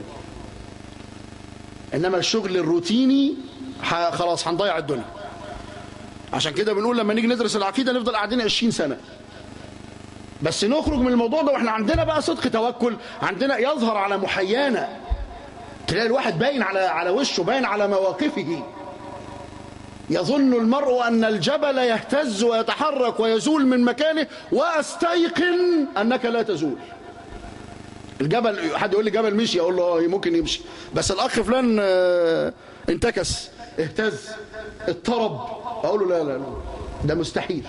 Speaker 1: إنما الشغل الروتيني خلاص هنضيع الدنيا عشان كده بنقول لما نيجي ندرس العقيدة نفضل قاعدين 20 سنة بس نخرج من الموضوع ده واحنا عندنا بقى صدق توكل عندنا يظهر على محيانا تلاقي الواحد باين على على وشه باين على مواقفه يظن المرء أن الجبل يهتز ويتحرك ويزول من مكانه وأستيقن أنك لا تزول الجبل حد يقول لي جبل مشي أقول له اه ممكن يمشي بس الأخ فلان انتكس اهتز اضطرب أقول له لا لا لا ده مستحيل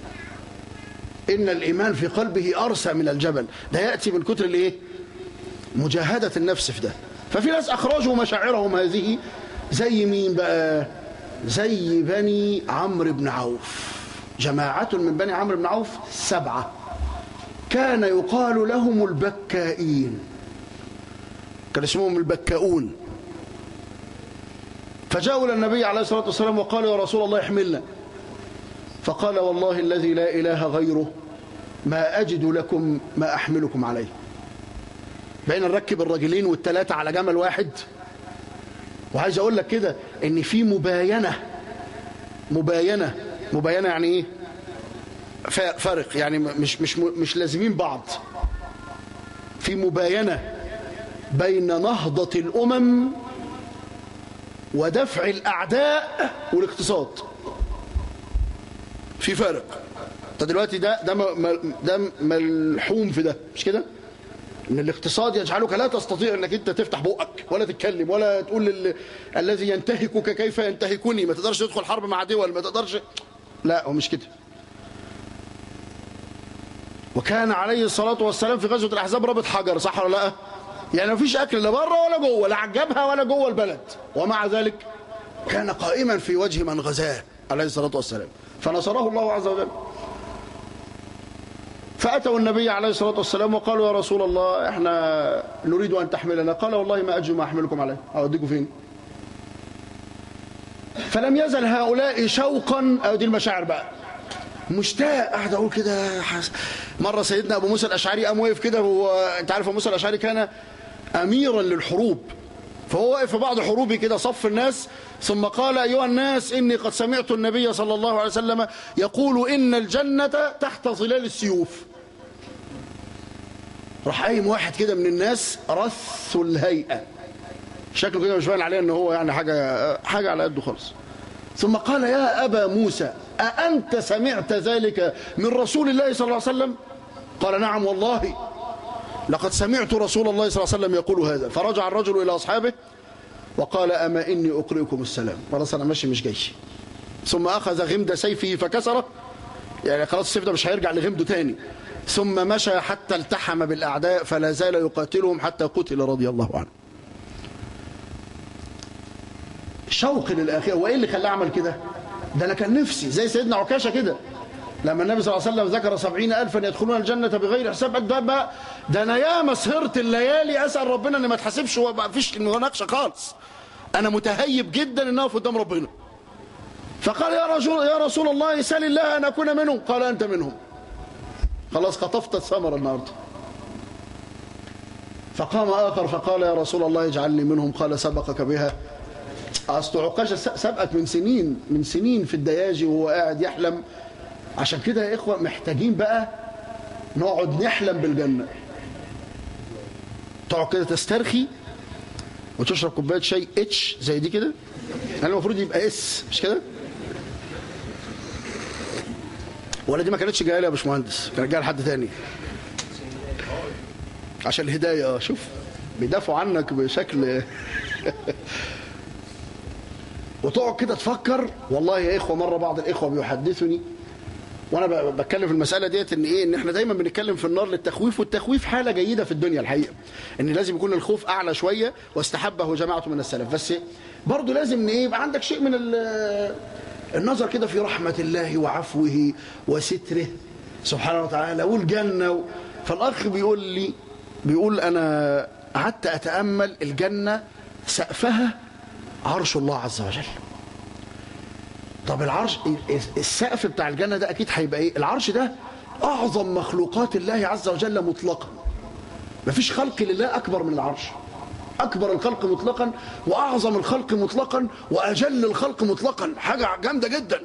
Speaker 1: إن الإيمان في قلبه أرسى من الجبل ده يأتي من كتر الإيه مجاهدة النفس في ده ففي ناس أخرجوا مشاعرهم هذه زي مين بقى زي بني عمرو بن عوف جماعة من بني عمرو بن عوف سبعة كان يقال لهم البكائين كان اسمهم البكاؤون فجاءوا إلى النبي عليه الصلاة والسلام وقالوا يا رسول الله احملنا فقال والله الذي لا إله غيره ما أجد لكم ما أحملكم عليه بين نركب الرجلين والثلاثة على جمل واحد وعايز أقول لك كده إن في مباينة مباينة مباينة يعني إيه فارق يعني مش مش مش لازمين بعض في مباينة بين نهضة الأمم ودفع الأعداء والاقتصاد في فارق طب دلوقتي ده ده ده ملحوم في ده مش كده ان الاقتصاد يجعلك لا تستطيع انك انت تفتح بقك ولا تتكلم ولا تقول لل... الذي ينتهكك كيف ينتهكني ما تقدرش تدخل حرب مع دول ما تقدرش لا هو مش كده وكان عليه الصلاة والسلام في غزوة الأحزاب رابط حجر صح ولا لا يعني ما فيش أكل لا بره ولا جوه لا عجبها ولا جوه البلد ومع ذلك كان قائما في وجه من غزاه عليه الصلاة والسلام فنصره الله عز وجل فأتوا النبي عليه الصلاة والسلام وقالوا يا رسول الله احنا نريد أن تحملنا قال والله ما أجل ما أحملكم عليه أوديكم فين فلم يزل هؤلاء شوقا أو دي المشاعر بقى مشتاق قاعد اقول كده حس... مره سيدنا ابو موسى الاشعري قام واقف كده هو انت عارف ابو موسى الاشعري كان اميرا للحروب فهو واقف في بعض حروبه كده صف الناس ثم قال ايها الناس اني قد سمعت النبي صلى الله عليه وسلم يقول ان الجنه تحت ظلال السيوف راح قايم واحد كده من الناس رث الهيئه شكله كده مش باين عليه ان هو يعني حاجه حاجه على قده خالص ثم قال يا ابا موسى أأنت سمعت ذلك من رسول الله صلى الله عليه وسلم قال نعم والله لقد سمعت رسول الله صلى الله عليه وسلم يقول هذا فرجع الرجل إلى أصحابه وقال أما إني أقرئكم السلام خلاص أنا ماشي مش جاي ثم أخذ غمد سيفه فكسره يعني خلاص السيف ده مش هيرجع لغمده تاني ثم مشى حتى التحم بالأعداء فلا زال يقاتلهم حتى قتل رضي الله عنه شوق للآخرة وإيه اللي خلاه عمل كده ده أنا كان نفسي زي سيدنا عكاشة كده لما النبي صلى الله عليه وسلم ذكر سبعين ألفا يدخلون الجنة بغير حساب ده بقى ده أنا ياما سهرت الليالي أسأل ربنا إن ما تحاسبش وما فيش مناقشة خالص أنا متهيب جدا إن أقف قدام ربنا فقال يا رسول يا رسول الله سل الله أن أكون منهم قال أنت منهم خلاص خطفت الثمرة النهارده فقام آخر فقال يا رسول الله اجعلني منهم قال سبقك بها أصل عكاشة سبقت من سنين من سنين في الدياجي وهو قاعد يحلم عشان كده يا إخوة محتاجين بقى نقعد نحلم بالجنة تقعد كده تسترخي وتشرب كوبايه شاي اتش زي دي كده يعني المفروض يبقى اس مش كده ولا دي ما كانتش جايه لي يا باشمهندس كانت جايه لحد تاني عشان الهدايه اه شوف بيدافعوا عنك بشكل وتقعد كده تفكر والله يا اخوه مره بعض الاخوه بيحدثني وانا بتكلم في المساله ديت ان ايه ان احنا دايما بنتكلم في النار للتخويف والتخويف حاله جيده في الدنيا الحقيقه ان لازم يكون الخوف اعلى شويه واستحبه جماعه من السلف بس برضه لازم ان ايه يبقى عندك شيء من النظر كده في رحمه الله وعفوه وستره سبحانه وتعالى والجنه و... فالاخ بيقول لي بيقول انا قعدت اتامل الجنه سقفها عرش الله عز وجل طب العرش السقف بتاع الجنة ده أكيد هيبقى إيه العرش ده أعظم مخلوقات الله عز وجل مطلقا مفيش خلق لله أكبر من العرش أكبر الخلق مطلقا وأعظم الخلق مطلقا وأجل الخلق مطلقا حاجة جامدة جدا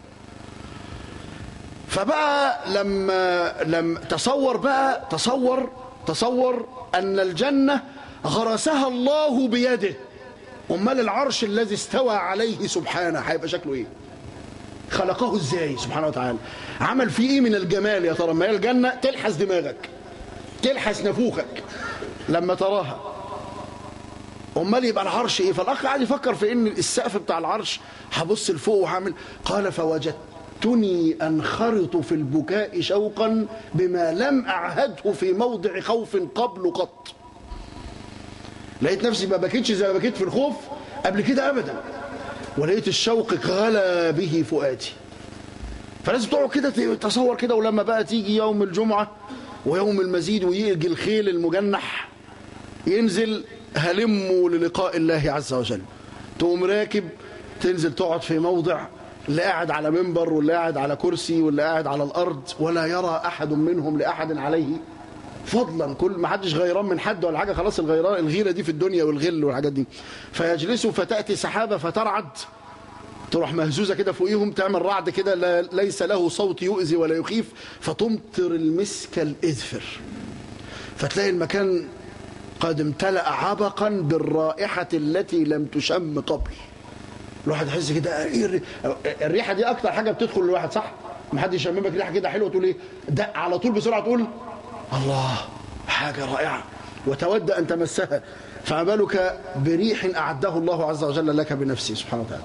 Speaker 1: فبقى لما لم تصور بقى تصور تصور أن الجنة غرسها الله بيده امال العرش الذي استوى عليه سبحانه هيبقى شكله ايه خلقه ازاي سبحانه وتعالى عمل فيه ايه من الجمال يا ترى ما هي الجنه تلحس دماغك تلحس نافوخك لما تراها امال يبقى العرش ايه فالاخ قاعد يفكر في ان السقف بتاع العرش هبص لفوق وهعمل قال فوجدتني انخرط في البكاء شوقا بما لم اعهده في موضع خوف قبل قط لقيت نفسي ما بكيتش زي ما بكيت في الخوف قبل كده ابدا ولقيت الشوق غلى به فؤادي فلازم تقعد كده تتصور كده ولما بقى تيجي يوم الجمعة ويوم المزيد ويجي الخيل المجنح ينزل هلموا للقاء الله عز وجل تقوم راكب تنزل تقعد في موضع اللي قاعد على منبر واللي قاعد على كرسي واللي قاعد على الأرض ولا يرى أحد منهم لأحد عليه فضلا كل ما حدش غيران من حد ولا حاجة خلاص الغيران الغيرة دي في الدنيا والغل والحاجات دي فيجلسوا فتأتي سحابة فترعد تروح مهزوزة كده فوقيهم تعمل رعد كده لا ليس له صوت يؤذي ولا يخيف فتمطر المسك الإذفر فتلاقي المكان قد امتلأ عبقا بالرائحة التي لم تشم قبل الواحد يحس كده إيه الريحة دي أكتر حاجة بتدخل الواحد صح؟ ما حد يشممك ريحة كده حلوة تقول إيه؟ ده على طول بسرعة تقول الله حاجة رائعة وتود أن تمسها فما بالك بريح أعده الله عز وجل لك بنفسه سبحانه وتعالى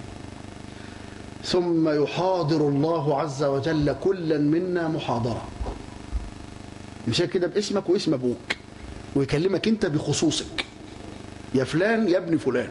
Speaker 1: ثم يحاضر الله عز وجل كلا منا محاضرة مش كده باسمك واسم أبوك ويكلمك أنت بخصوصك يا فلان يا ابن فلان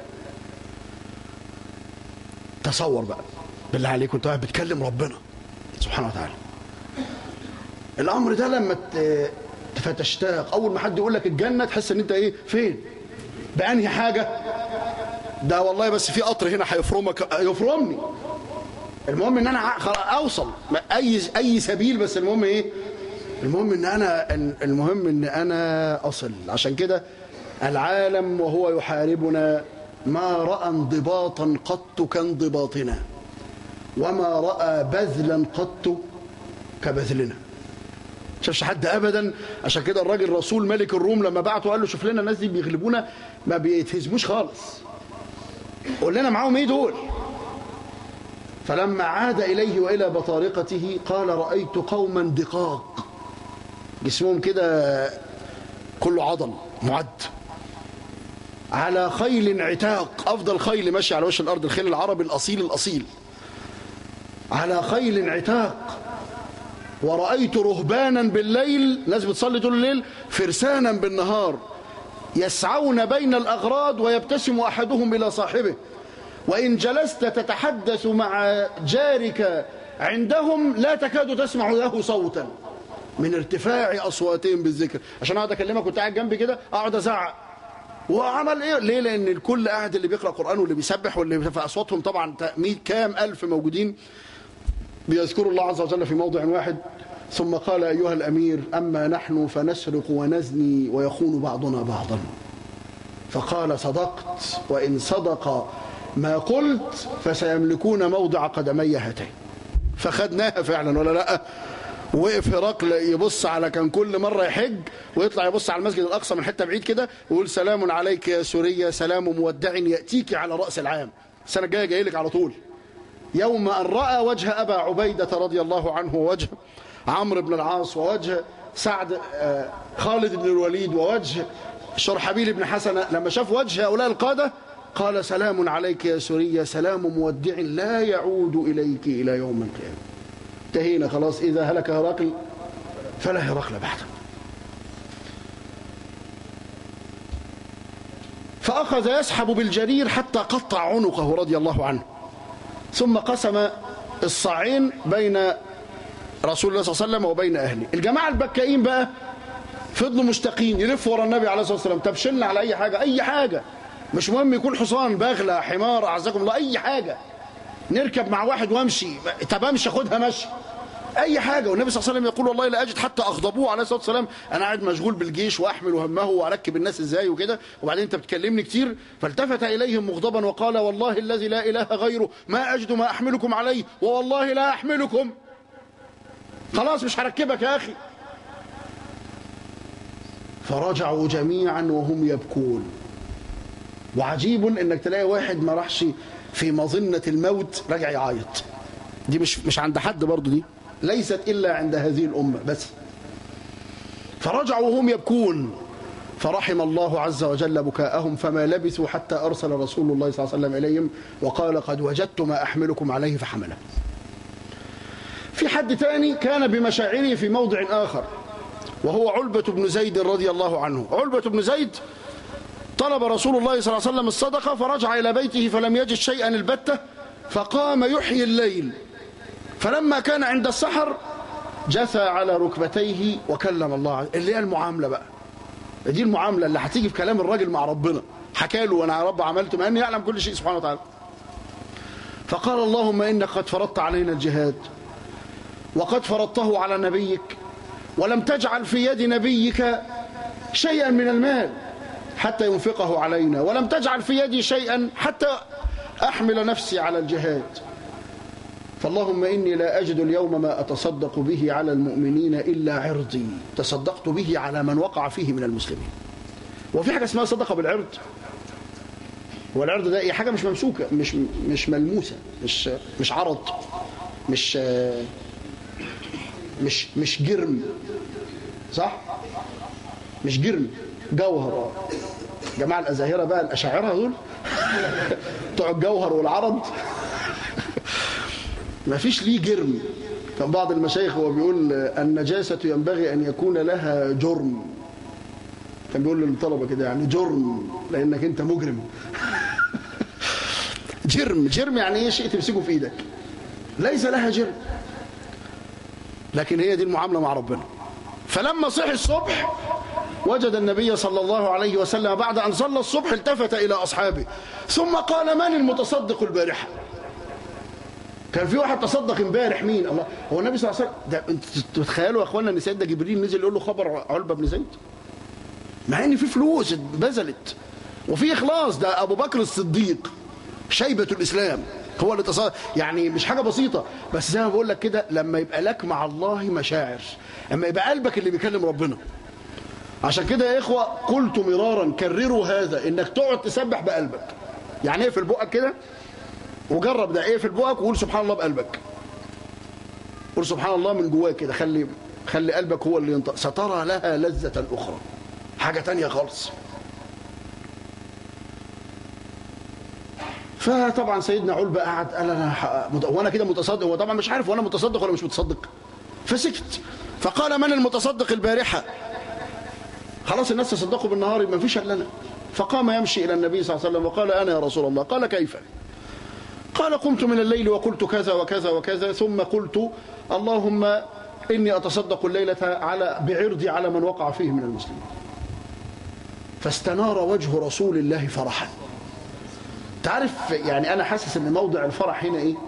Speaker 1: تصور بقى بالله عليك وانت قاعد بتكلم ربنا سبحانه وتعالى الامر ده لما فتشتاق اول ما حد يقول لك الجنه تحس ان انت ايه فين بانهي حاجه ده والله بس في قطر هنا هيفرمك يفرمني المهم ان انا اوصل اي اي سبيل بس المهم ايه المهم ان انا المهم ان انا اصل عشان كده العالم وهو يحاربنا ما راى انضباطا قط كانضباطنا وما راى بذلا قط كبذلنا شافش حد ابدا عشان كده الراجل رسول ملك الروم لما بعته قال له شوف لنا الناس دي بيغلبونا ما بيتهزموش خالص قول لنا معاهم ايه دول فلما عاد اليه والى بطارقته قال رايت قوما دقاق جسمهم كده كله عضل معد على خيل عتاق افضل خيل ماشي على وش الارض الخيل العربي الاصيل الاصيل على خيل عتاق ورأيت رهبانا بالليل ناس بتصلي طول الليل فرسانا بالنهار يسعون بين الأغراض ويبتسم أحدهم إلى صاحبه وإن جلست تتحدث مع جارك عندهم لا تكاد تسمع له صوتا من ارتفاع أصواتهم بالذكر عشان أقعد أكلمك كنت قاعد جنبي كده أقعد أزعق وعمل ايه ليه لان الكل قاعد اللي بيقرا قران واللي بيسبح واللي في اصواتهم طبعا كام الف موجودين بيذكروا الله عز وجل في موضع واحد ثم قال أيها الأمير أما نحن فنسرق ونزني ويخون بعضنا بعضا فقال صدقت وإن صدق ما قلت فسيملكون موضع قدمي هاتين فخدناها فعلا ولا لا وقف هرقل يبص على كان كل مرة يحج ويطلع يبص على المسجد الأقصى من حتة بعيد كده ويقول سلام عليك يا سوريا سلام مودع يأتيك على رأس العام السنة الجاية جاي لك على طول يوم أن رأى وجه أبا عبيدة رضي الله عنه ووجه عمرو بن العاص ووجه سعد خالد بن الوليد ووجه شرحبيل بن حسنة لما شاف وجه هؤلاء القادة قال سلام عليك يا سوريا سلام مودع لا يعود إليك إلى يوم القيامة انتهينا خلاص إذا هلك هرقل فلا هرقل بعده فأخذ يسحب بالجرير حتى قطع عنقه رضي الله عنه ثم قسم الصاعين بين رسول الله صلى الله عليه وسلم وبين أهله الجماعة البكائين بقى فضلوا مشتاقين يلفوا ورا النبي عليه الصلاة والسلام تبشلنا على أي حاجة أي حاجة مش مهم يكون حصان بغلة حمار أعزكم الله أي حاجة نركب مع واحد وامشي طب امشي خدها مشي اي حاجه والنبي صلى الله عليه وسلم يقول والله لا اجد حتى اغضبوه عليه الصلاه والسلام انا قاعد مشغول بالجيش واحمل همه واركب الناس ازاي وكده وبعدين انت بتكلمني كتير فالتفت اليهم مغضبا وقال والله الذي لا اله غيره ما اجد ما احملكم عليه ووالله لا احملكم خلاص مش هركبك يا اخي فرجعوا جميعا وهم يبكون وعجيب انك تلاقي واحد ما راحش في مظنه الموت رجع يعيط دي مش مش عند حد برضه دي ليست إلا عند هذه الأمة بس فرجعوا وهم يبكون فرحم الله عز وجل بكاءهم فما لبثوا حتى أرسل رسول الله صلى الله عليه وسلم إليهم وقال قد وجدت ما أحملكم عليه فحمله في حد تاني كان بمشاعره في موضع آخر وهو علبة بن زيد رضي الله عنه علبة بن زيد طلب رسول الله صلى الله عليه وسلم الصدقة فرجع إلى بيته فلم يجد شيئا البتة فقام يحيي الليل فلما كان عند السحر جثى على ركبتيه وكلم الله عز اللي هي المعاملة بقى دي المعاملة اللي هتيجي في كلام الراجل مع ربنا حكى له وانا يا رب عملت ما اني يعلم كل شيء سبحانه وتعالى فقال اللهم انك قد فرضت علينا الجهاد وقد فرضته على نبيك ولم تجعل في يد نبيك شيئا من المال حتى ينفقه علينا ولم تجعل في يدي شيئا حتى أحمل نفسي على الجهاد فاللهم إني لا أجد اليوم ما أتصدق به على المؤمنين إلا عرضي تصدقت به على من وقع فيه من المسلمين وفي حاجة اسمها صدقة بالعرض والعرض ده هي حاجة مش ممسوكة مش مش ملموسة مش مش عرض مش مش مش جرم صح مش جرم جوهر جماعة الأزاهرة بقى الأشاعرة دول بتوع الجوهر والعرض ما فيش ليه جرم كان بعض المشايخ هو بيقول النجاسة ينبغي أن يكون لها جرم كان بيقول للطلبة كده يعني جرم لأنك أنت مجرم جرم جرم يعني ايه شيء تمسكه في ايدك ليس لها جرم لكن هي دي المعاملة مع ربنا فلما صحي الصبح وجد النبي صلى الله عليه وسلم بعد أن صلى الصبح التفت إلى أصحابه ثم قال من المتصدق البارحة كان في واحد تصدق امبارح مين الله هو النبي صلى الله عليه وسلم ده انتوا تتخيلوا يا اخوانا ان سيدنا جبريل نزل يقول له خبر علبه بن زيد مع ان في فلوس اتبذلت وفي اخلاص ده ابو بكر الصديق شيبه الاسلام هو اللي تصدق يعني مش حاجه بسيطه بس زي ما بقول لك كده لما يبقى لك مع الله مشاعر اما يبقى قلبك اللي بيكلم ربنا عشان كده يا إخوة قلت مرارا كرروا هذا إنك تقعد تسبح بقلبك يعني ايه في البقك كده وجرب ده ايه في البقك وقول سبحان الله بقلبك قول سبحان الله من جواك كده خلي خلي قلبك هو اللي ينطق سترى لها لذة أخرى حاجة تانية خالص فطبعا سيدنا علبة قعد قال انا وانا كده متصدق هو طبعا مش عارف وانا متصدق ولا مش متصدق فسكت فقال من المتصدق البارحة خلاص الناس تصدقوا بالنهار ما فيش الا انا فقام يمشي الى النبي صلى الله عليه وسلم وقال انا يا رسول الله قال كيف قال قمت من الليل وقلت كذا وكذا وكذا ثم قلت اللهم اني اتصدق الليله على بعرضي على من وقع فيه من المسلمين فاستنار وجه رسول الله فرحا تعرف يعني انا حاسس ان موضع الفرح هنا ايه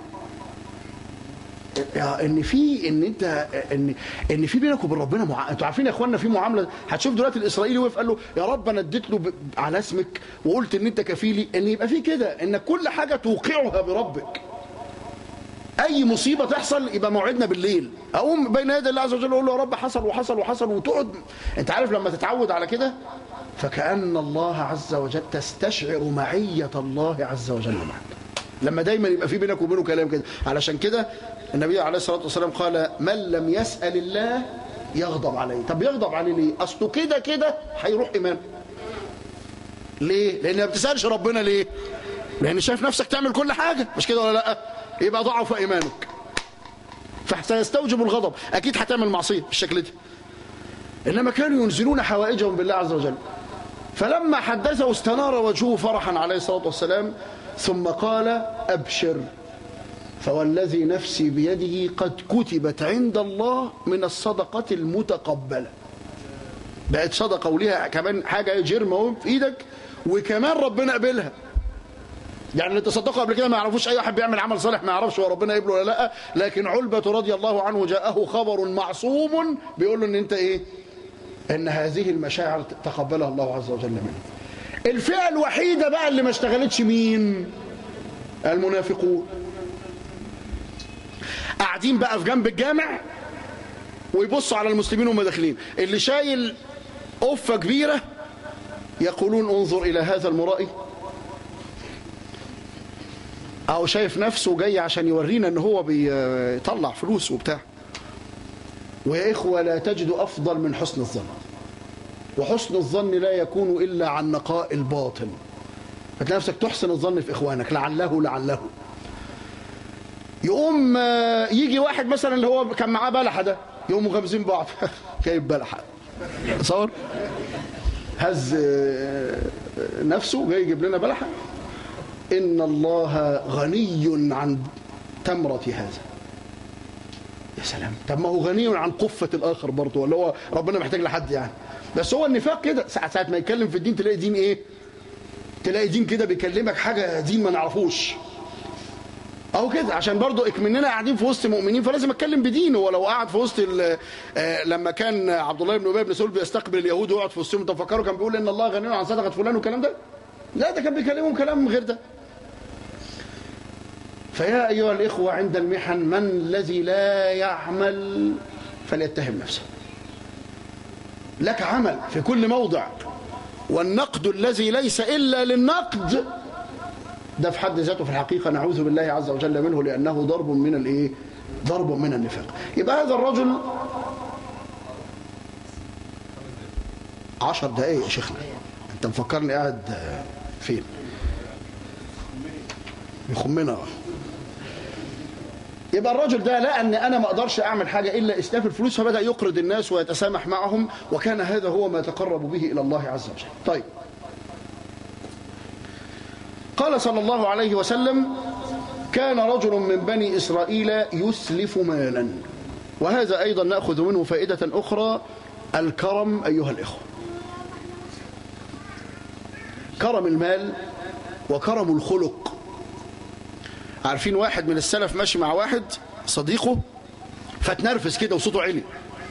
Speaker 1: ان في ان انت ان ان في بينك وبين ربنا مع... انتوا عارفين يا اخوانا في معامله هتشوف دلوقتي الاسرائيلي وقف قال له يا رب انا اديت له ب... على اسمك وقلت ان انت كفيلي ان يبقى في كده ان كل حاجه توقعها بربك اي مصيبه تحصل يبقى موعدنا بالليل اقوم بين يدي الله عز وجل اقول له يا رب حصل وحصل وحصل وتقعد انت عارف لما تتعود على كده فكأن الله عز وجل تستشعر معية الله عز وجل معك لما دايما يبقى في بينك وبينه كلام كده علشان كده النبي عليه الصلاة والسلام قال من لم يسأل الله يغضب عليه طب يغضب عليه ليه اصله كده كده هيروح ايمانه ليه لان ما بتسالش ربنا ليه لان شايف نفسك تعمل كل حاجه مش كده ولا لا يبقى ضعف ايمانك فسيستوجب الغضب اكيد هتعمل معصيه بالشكل ده انما كانوا ينزلون حوائجهم بالله عز وجل فلما حدثه استنار وجهه فرحا عليه الصلاه والسلام ثم قال ابشر فوالذي نفسي بيده قد كتبت عند الله من الصدقة المتقبلة بقت صدقة وليها كمان حاجة جرم اهو في ايدك وكمان ربنا قبلها يعني اللي تصدقوا قبل كده ما يعرفوش اي واحد بيعمل عمل صالح ما يعرفش هو ربنا قبله ولا لا لكن علبة رضي الله عنه جاءه خبر معصوم بيقول له ان انت ايه ان هذه المشاعر تقبلها الله عز وجل منه الفئة الوحيدة بقى اللي ما اشتغلتش مين المنافقون قاعدين بقى في جنب الجامع ويبصوا على المسلمين وهم داخلين اللي شايل قفة كبيرة يقولون انظر إلى هذا المرائي أو شايف نفسه جاي عشان يورينا ان هو بيطلع فلوس وبتاع ويا إخوة لا تجد أفضل من حسن الظن وحسن الظن لا يكون إلا عن نقاء الباطن فتلاقي نفسك تحسن الظن في إخوانك لعله لعله يقوم يجي واحد مثلا اللي هو كان معاه بلحة ده يقوموا غامزين بعض جايب بلحة تصور هز نفسه جاي يجيب لنا بلحة إن الله غني عن تمرة هذا يا سلام طب ما هو غني عن قفة الآخر برضه ولا هو ربنا محتاج لحد يعني بس هو النفاق كده ساعة ساعة ما يتكلم في الدين تلاقي دين إيه تلاقي دين كده بيكلمك حاجة دين ما نعرفوش اهو كده عشان برضو اكمننا قاعدين في وسط مؤمنين فلازم اتكلم بدين هو لو قعد في وسط آه لما كان عبد الله بن ابي بن سلول بيستقبل اليهود ويقعد في وسطهم تفكروا كان بيقول ان الله غني عن صدقه فلان والكلام ده لا ده كان بيكلمهم كلام غير ده فيا ايها الاخوه عند المحن من الذي لا يعمل فليتهم نفسه لك عمل في كل موضع والنقد الذي ليس الا للنقد ده في حد ذاته في الحقيقة نعوذ بالله عز وجل منه لأنه ضرب من الإيه؟ ضرب من النفاق يبقى هذا الرجل عشر دقايق يا شيخنا أنت مفكرني قاعد فين يخمنا يبقى الرجل ده لقى ان انا ما اقدرش اعمل حاجه الا اسلاف الفلوس فبدا يقرض الناس ويتسامح معهم وكان هذا هو ما يتقرب به الى الله عز وجل طيب قال صلى الله عليه وسلم كان رجل من بني إسرائيل يسلف مالا وهذا أيضا نأخذ منه فائدة أخرى الكرم أيها الإخوة كرم المال وكرم الخلق عارفين واحد من السلف ماشي مع واحد صديقه فتنرفز كده وصوته عالي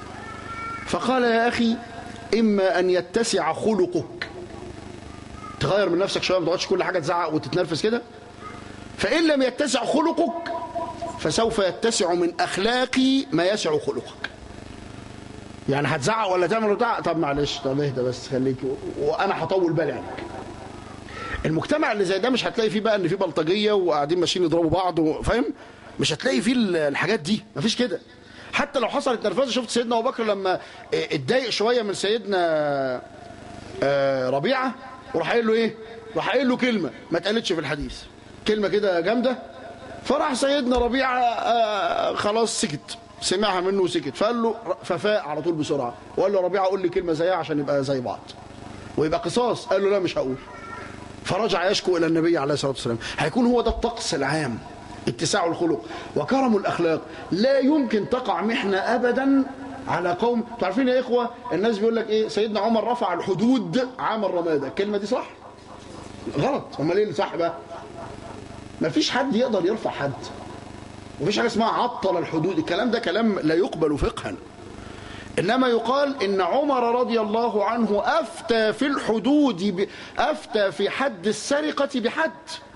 Speaker 1: فقال يا أخي إما أن يتسع خلقك تغير من نفسك شويه ما تقعدش كل حاجه تزعق وتتنرفز كده فان لم يتسع خلقك فسوف يتسع من اخلاقي ما يسع خلقك يعني هتزعق ولا تعمل وتعق طب معلش طب اهدى بس خليك وانا هطول بالي عنك المجتمع اللي زي ده مش هتلاقي فيه بقى ان فيه بلطجيه وقاعدين ماشيين يضربوا بعض فاهم مش هتلاقي فيه الحاجات دي مفيش كده حتى لو حصلت نرفزه شفت سيدنا ابو بكر لما اتضايق شويه من سيدنا ربيعه وراح قايل له ايه راح قايل له كلمه ما اتقالتش في الحديث كلمه كده جامده فراح سيدنا ربيعه آه خلاص سكت سمعها منه وسكت فقال له ففاق على طول بسرعه وقال له ربيعه قول لي كلمه زيها عشان يبقى زي بعض ويبقى قصاص قال له لا مش هقول فرجع يشكو الى النبي عليه الصلاه والسلام هيكون هو ده الطقس العام اتساع الخلق وكرم الاخلاق لا يمكن تقع محنه ابدا على قوم تعرفين يا إخوة الناس بيقول لك إيه سيدنا عمر رفع الحدود عام الرمادة الكلمة دي صح غلط امال ايه اللي صح بقى مفيش حد يقدر يرفع حد مفيش حاجة اسمها عطل الحدود الكلام ده كلام لا يقبل فقها إنما يقال إن عمر رضي الله عنه أفتى في الحدود ب... أفتى في حد السرقة بحد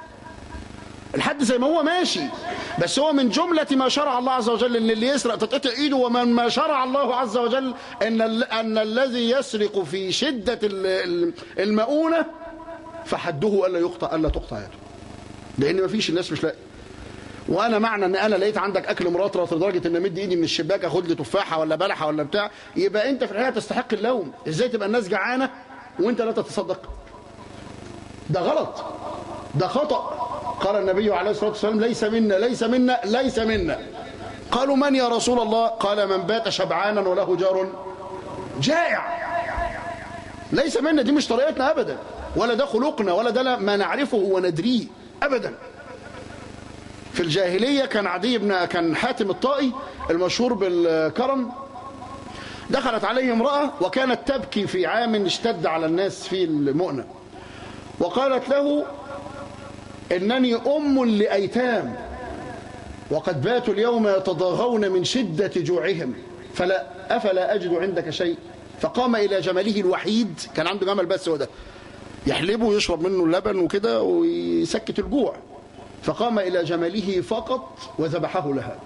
Speaker 1: الحد زي ما هو ماشي بس هو من جملة ما شرع الله عز وجل ان اللي يسرق تتقطع ايده ومن ما شرع الله عز وجل ان ان الذي يسرق في شدة المؤونة فحده الا يقطع الا تقطع يده لان ما فيش الناس مش لاقي وانا معنى ان انا لقيت عندك اكل مرطرط لدرجه ان امد ايدي من الشباك اخد لي تفاحه ولا بلحه ولا بتاع يبقى انت في الحقيقه تستحق اللوم ازاي تبقى الناس جعانه وانت لا تتصدق ده غلط ده خطأ قال النبي عليه الصلاة والسلام ليس منا ليس منا ليس منا قالوا من يا رسول الله قال من بات شبعانا وله جار جائع ليس منا دي مش طريقتنا أبدا ولا ده خلقنا ولا ده ما نعرفه وندريه أبدا في الجاهلية كان عدي بن كان حاتم الطائي المشهور بالكرم دخلت عليه امرأة وكانت تبكي في عام اشتد على الناس في المؤنة وقالت له إنني أم لأيتام وقد باتوا اليوم يتضاغون من شدة جوعهم فلا أفلا أجد عندك شيء فقام إلى جمله الوحيد كان عنده جمل بس هو ده يحلبه ويشرب منه اللبن وكده ويسكت الجوع فقام إلى جمله فقط وذبحه لها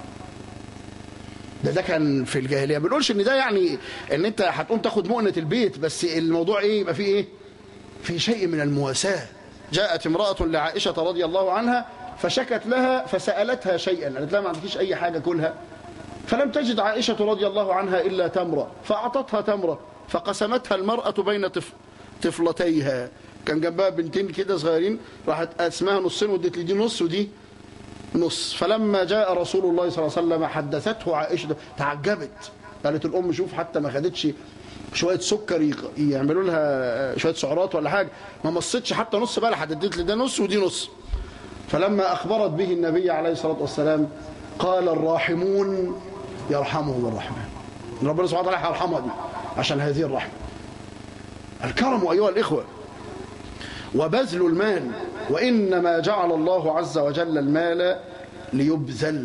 Speaker 1: ده ده كان في الجاهليه ما بنقولش ان ده يعني ان انت هتقوم تاخد مؤنه البيت بس الموضوع ايه يبقى فيه ايه في شيء من المواساه جاءت امراه لعائشه رضي الله عنها فشكت لها فسالتها شيئا قالت لها ما عندكيش اي حاجه كلها فلم تجد عائشه رضي الله عنها الا تمره فاعطتها تمره فقسمتها المراه بين طف طفلتيها كان جنبها بنتين كده صغيرين راحت اسمها نصين ودت لي دي نص ودي نص فلما جاء رسول الله صلى الله عليه وسلم حدثته عائشة تعجبت قالت الأم شوف حتى ما خدتش شوية سكر يعملوا لها شوية سعرات ولا حاجة ما مصتش حتى نص بلح اديت لي ده نص ودي نص فلما أخبرت به النبي عليه الصلاة والسلام قال الراحمون يرحمهم الرحمن ربنا سبحانه وتعالى يرحمها دي عشان هذه الرحمة الكرم أيها الإخوة وبذل المال وإنما جعل الله عز وجل المال ليبذل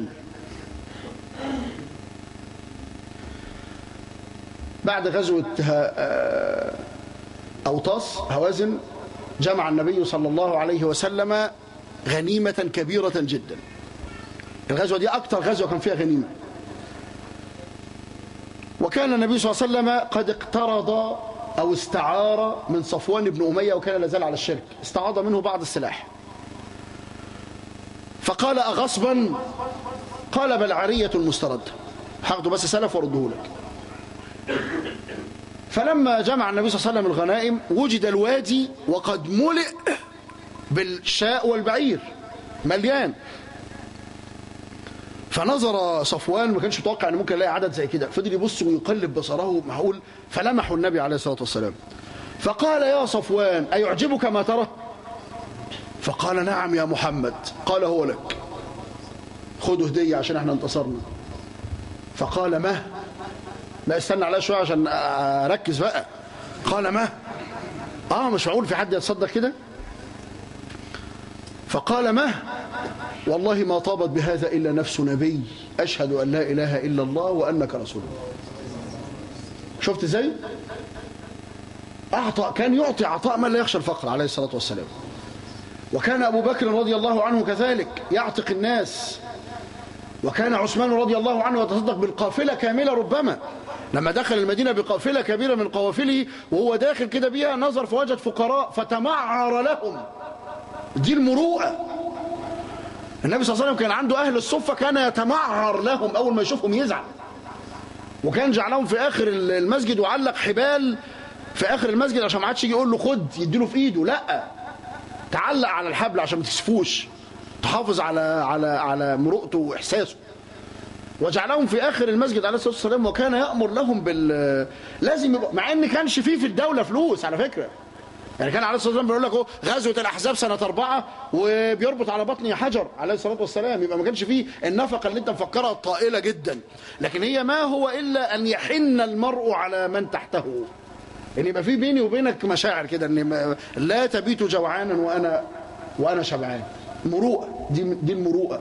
Speaker 1: بعد غزوة أوطاس هوازن جمع النبي صلى الله عليه وسلم غنيمة كبيرة جدا الغزوة دي أكثر غزوة كان فيها غنيمة وكان النبي صلى الله عليه وسلم قد اقترض أو استعار من صفوان بن أمية وكان لازال على الشرك استعاض منه بعض السلاح فقال أغصبا قال بل عرية مسترد هاخده بس سلف وارده لك فلما جمع النبي صلى الله عليه وسلم الغنائم وجد الوادي وقد ملئ بالشاء والبعير مليان فنظر صفوان ما كانش متوقع ان ممكن يلاقي عدد زي كده فضل يبص ويقلب بصره معقول فلمحوا النبي عليه الصلاه والسلام فقال يا صفوان ايعجبك ما ترى فقال نعم يا محمد قال هو لك خذوا هديه عشان احنا انتصرنا فقال ما لا استنى عليا شويه عشان اركز بقى قال ما اه مش معقول في حد يتصدق كده فقال ما والله ما طابت بهذا إلا نفس نبي أشهد أن لا إله إلا الله وأنك رسول الله شفت ازاي أعطى كان يعطي عطاء من لا يخشى الفقر عليه الصلاة والسلام وكان أبو بكر رضي الله عنه كذلك يعتق الناس وكان عثمان رضي الله عنه يتصدق بالقافلة كاملة ربما لما دخل المدينة بقافلة كبيرة من قوافله وهو داخل كده بيها نظر فوجد فقراء فتمعر لهم دي المروءة النبي صلى الله عليه وسلم كان عنده أهل الصفة كان يتمعر لهم أول ما يشوفهم يزعل وكان جعلهم في آخر المسجد وعلق حبال في آخر المسجد عشان ما عادش يجي يقول له خد يديله في إيده لا تعلق على الحبل عشان ما تكسفوش تحافظ على على على مروءته وإحساسه وجعلهم في آخر المسجد عليه الصلاة والسلام وكان يأمر لهم بال لازم يبقى مع إن كانش فيه في الدولة فلوس على فكرة يعني كان عليه الصلاة والسلام بيقول لك اهو غزوة الأحزاب سنة أربعة وبيربط على بطنه حجر عليه الصلاة والسلام يبقى ما كانش فيه النفقة اللي أنت مفكرها طائلة جدا لكن هي ما هو إلا أن يحن المرء على من تحته ان يبقى في بيني وبينك مشاعر كده ان لا تبيت جوعانا وانا وانا شبعان مروءه دي دي المروءه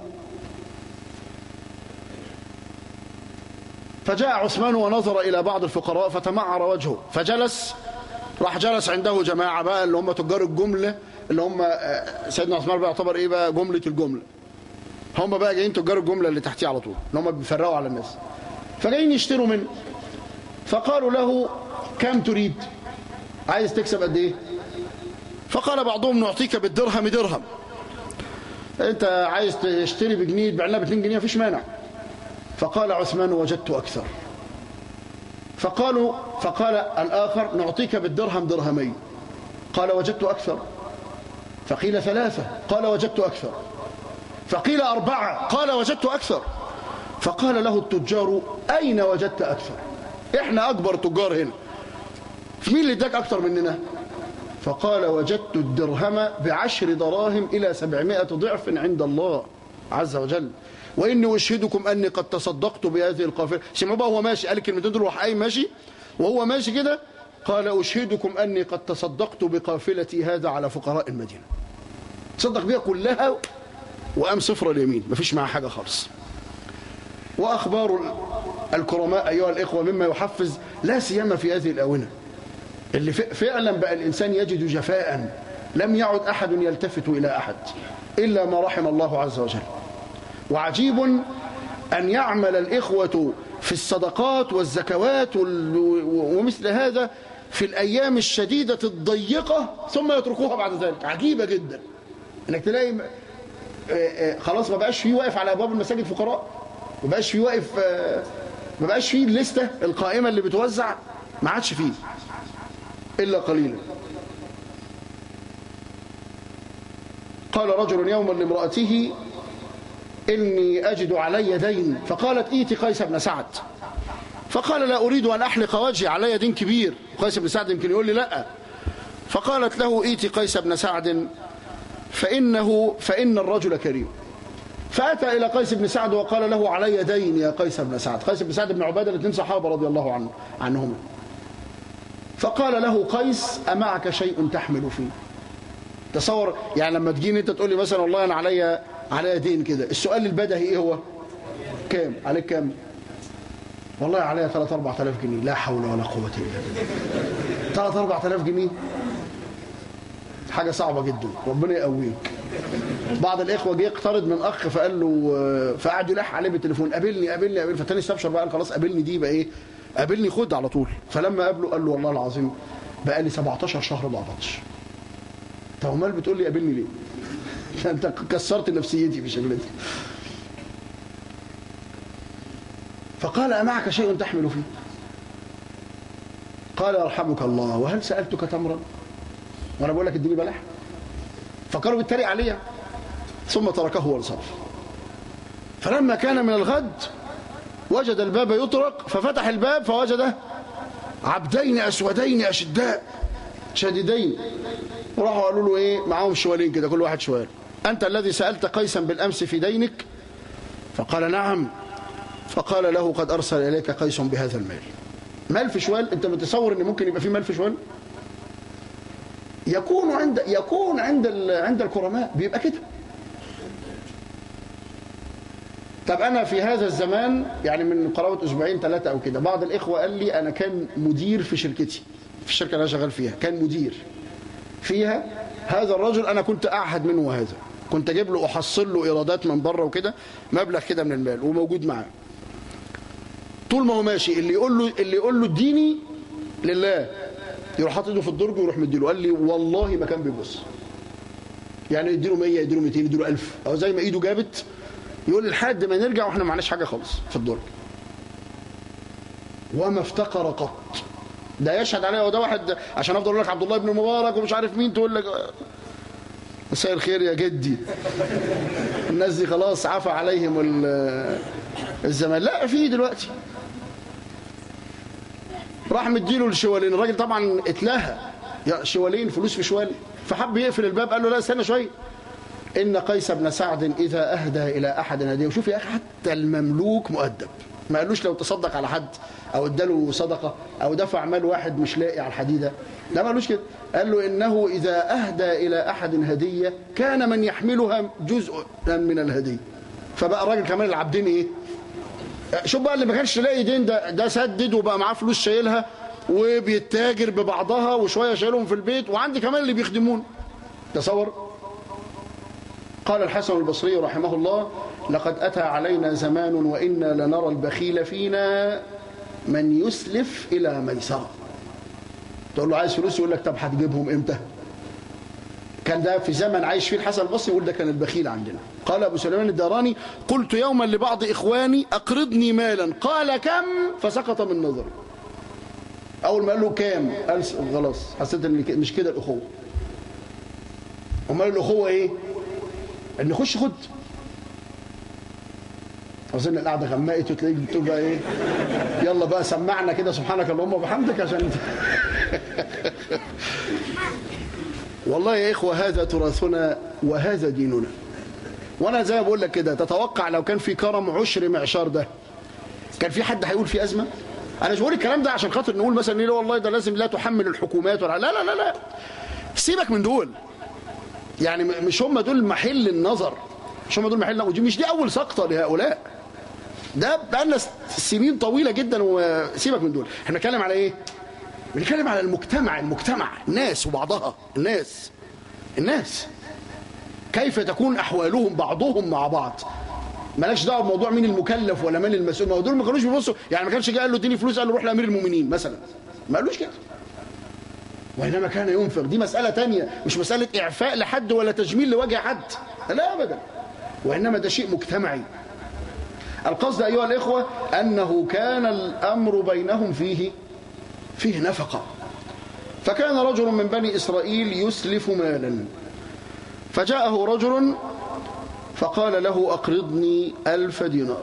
Speaker 1: فجاء عثمان ونظر الى بعض الفقراء فتمعر وجهه فجلس راح جلس عنده جماعه بقى اللي هم تجار الجمله اللي هم سيدنا عثمان بقى يعتبر ايه بقى جمله الجمله هم بقى جايين تجار الجمله اللي تحتيه على طول اللي هم بيفرقوا على الناس فجايين يشتروا منه فقالوا له كم تريد عايز تكسب قد ايه فقال بعضهم نعطيك بالدرهم درهم انت عايز تشتري بجنيه تبيع ب 2 جنيه مفيش مانع فقال عثمان وجدت اكثر فقالوا فقال الاخر نعطيك بالدرهم درهمين قال وجدت اكثر فقيل ثلاثه قال وجدت اكثر فقيل اربعه قال وجدت اكثر فقال له التجار اين وجدت اكثر احنا اكبر تجار هنا مين اللي اداك اكتر مننا فقال وجدت الدرهم بعشر دراهم الى سبعمائة ضعف عند الله عز وجل واني اشهدكم اني قد تصدقت بهذه القافله سمعوا بقى هو ماشي قال الكلمتين دول راح قايم ماشي وهو ماشي كده قال اشهدكم اني قد تصدقت بقافلتي هذا على فقراء المدينه تصدق بيها كلها وقام صفر اليمين مفيش معاه حاجه خالص واخبار الكرماء ايها الاخوه مما يحفز لا سيما في هذه الاونه اللي فعلا بقى الإنسان يجد جفاء لم يعد أحد يلتفت إلى أحد إلا ما رحم الله عز وجل وعجيب أن يعمل الإخوة في الصدقات والزكوات ومثل هذا في الأيام الشديدة الضيقة ثم يتركوها بعد ذلك عجيبة جدا انك تلاقي خلاص ما بقاش فيه واقف على ابواب المساجد فقراء ما بقاش فيه واقف ما بقاش فيه الليسته القائمه اللي بتوزع ما عادش فيه إلا قليلا قال رجل يوما لامرأته إني أجد علي دين فقالت إيتي قيس بن سعد فقال لا أريد أن أحلق وجهي علي دين كبير قيس بن سعد يمكن يقول لي لا فقالت له إيتي قيس بن سعد فإنه فإن الرجل كريم فأتى إلى قيس بن سعد وقال له علي دين يا قيس بن سعد قيس بن سعد بن عبادة الاثنين صحابة رضي الله عنه عنهما فقال له قيس أمعك شيء تحمل فيه تصور يعني لما تجيني انت تقول لي مثلا والله انا عليا عليا دين كده السؤال البدهي ايه هو كام عليك كام والله عليا 3 4000 جنيه لا حول ولا قوه الا بالله 3 4000 جنيه حاجه صعبه جدا ربنا يقويك بعض الاخوه جه يقترض من اخ فقال له فقعد يلح عليه بالتليفون قابلني قابلني قابلني فالتاني استبشر بقى قال خلاص قابلني دي بقى ايه قابلني خد على طول فلما قابله قال له والله العظيم بقى لي 17 شهر ما قبضش طب امال بتقول لي قابلني ليه انت كسرت نفسيتي في شغلتي فقال أمعك شيء تحمل فيه قال يرحمك الله وهل سألتك تمرا وانا بقول لك اديني بلح فكانوا بيتريق عليا ثم تركه وانصرف فلما كان من الغد وجد الباب يطرق ففتح الباب فوجد عبدين اسودين اشداء شديدين وراحوا قالوا له ايه معاهم شوالين كده كل واحد شوال انت الذي سالت قيسا بالامس في دينك فقال نعم فقال له قد ارسل اليك قيس بهذا المال مال في شوال انت متصور ان ممكن يبقى في مال في شوال يكون عند يكون عند عند الكرماء بيبقى كده طب انا في هذا الزمان يعني من قرابه اسبوعين ثلاثه او كده بعض الاخوه قال لي انا كان مدير في شركتي في الشركه اللي انا شغال فيها كان مدير فيها هذا الرجل انا كنت اعهد منه هذا كنت اجيب له احصل له ايرادات من بره وكده مبلغ كده من المال وموجود معاه طول ما هو ماشي اللي يقول له اللي يقول له اديني لله يروح حاطط ايده في الدرج ويروح مديله قال لي والله ما كان بيبص يعني يديله 100 يديله 200 يديله 1000 او زي ما ايده جابت يقول لي لحد ما نرجع واحنا ما معناش حاجه خالص في الدرج وما افتقر قط ده يشهد عليه وده واحد عشان افضل اقول لك عبد الله بن مبارك ومش عارف مين تقول لك مساء الخير يا جدي الناس دي خلاص عفى عليهم الزمان لا في دلوقتي راح مديله الشوالين الراجل طبعا اتلهى يا شوالين فلوس في شوال فحب يقفل الباب قال له لا استنى شويه ان قيس بن سعد اذا اهدى الى احد هديه وشوف يا اخي حتى المملوك مؤدب ما قالوش لو تصدق على حد او اداله صدقه او دفع مال واحد مش لاقي على الحديده لا ما قالوش كده قال له انه اذا اهدى الى احد هديه كان من يحملها جزء من الهديه فبقى الراجل كمان العبدين ايه شوف بقى اللي ما كانش لاقي دين ده ده سدد وبقى معاه فلوس شايلها وبيتاجر ببعضها وشويه شايلهم في البيت وعندي كمان اللي بيخدمون تصور قال الحسن البصري رحمه الله لقد أتى علينا زمان وإنا لنرى البخيل فينا من يسلف إلى ميسرة تقول له عايز فلوس يقول لك طب هتجيبهم إمتى كان ده في زمن عايش فيه الحسن البصري يقول ده كان البخيل عندنا قال أبو سليمان الداراني قلت يوما لبعض إخواني أقرضني مالا قال كم فسقط من نظري أول ما قال له كام قال خلاص حسيت إن مش كده الأخوة أمال الأخوة إيه ان خش خد اظن القعده غمقت وتلاقيك بتقول بقى ايه يلا بقى سمعنا كده سبحانك اللهم وبحمدك عشان والله يا اخوه هذا تراثنا وهذا ديننا وانا زي ما بقول لك كده تتوقع لو كان في كرم عشر معشار ده كان في حد هيقول في ازمه انا مش بقول الكلام ده عشان خاطر نقول مثلا ايه والله ده لازم لا تحمل الحكومات ولا لا لا لا لا سيبك من دول يعني مش هم دول محل النظر مش هم دول محل النظر مش دي اول سقطه لهؤلاء ده بقالنا سنين طويله جدا وسيبك من دول احنا بنتكلم على ايه بنتكلم على المجتمع المجتمع الناس وبعضها الناس الناس كيف تكون احوالهم بعضهم مع بعض مالكش دعوه بموضوع مين المكلف ولا مين المسؤول ما دول ما كانوش بيبصوا يعني ما كانش جاي قال له اديني فلوس قال له روح لامير المؤمنين مثلا ما قالوش كده وإنما كان ينفق دي مسألة تانية مش مسألة إعفاء لحد ولا تجميل لوجه حد لا أبدا وإنما ده شيء مجتمعي القصد أيها الإخوة أنه كان الأمر بينهم فيه فيه نفقة فكان رجل من بني إسرائيل يسلف مالا فجاءه رجل فقال له أقرضني ألف دينار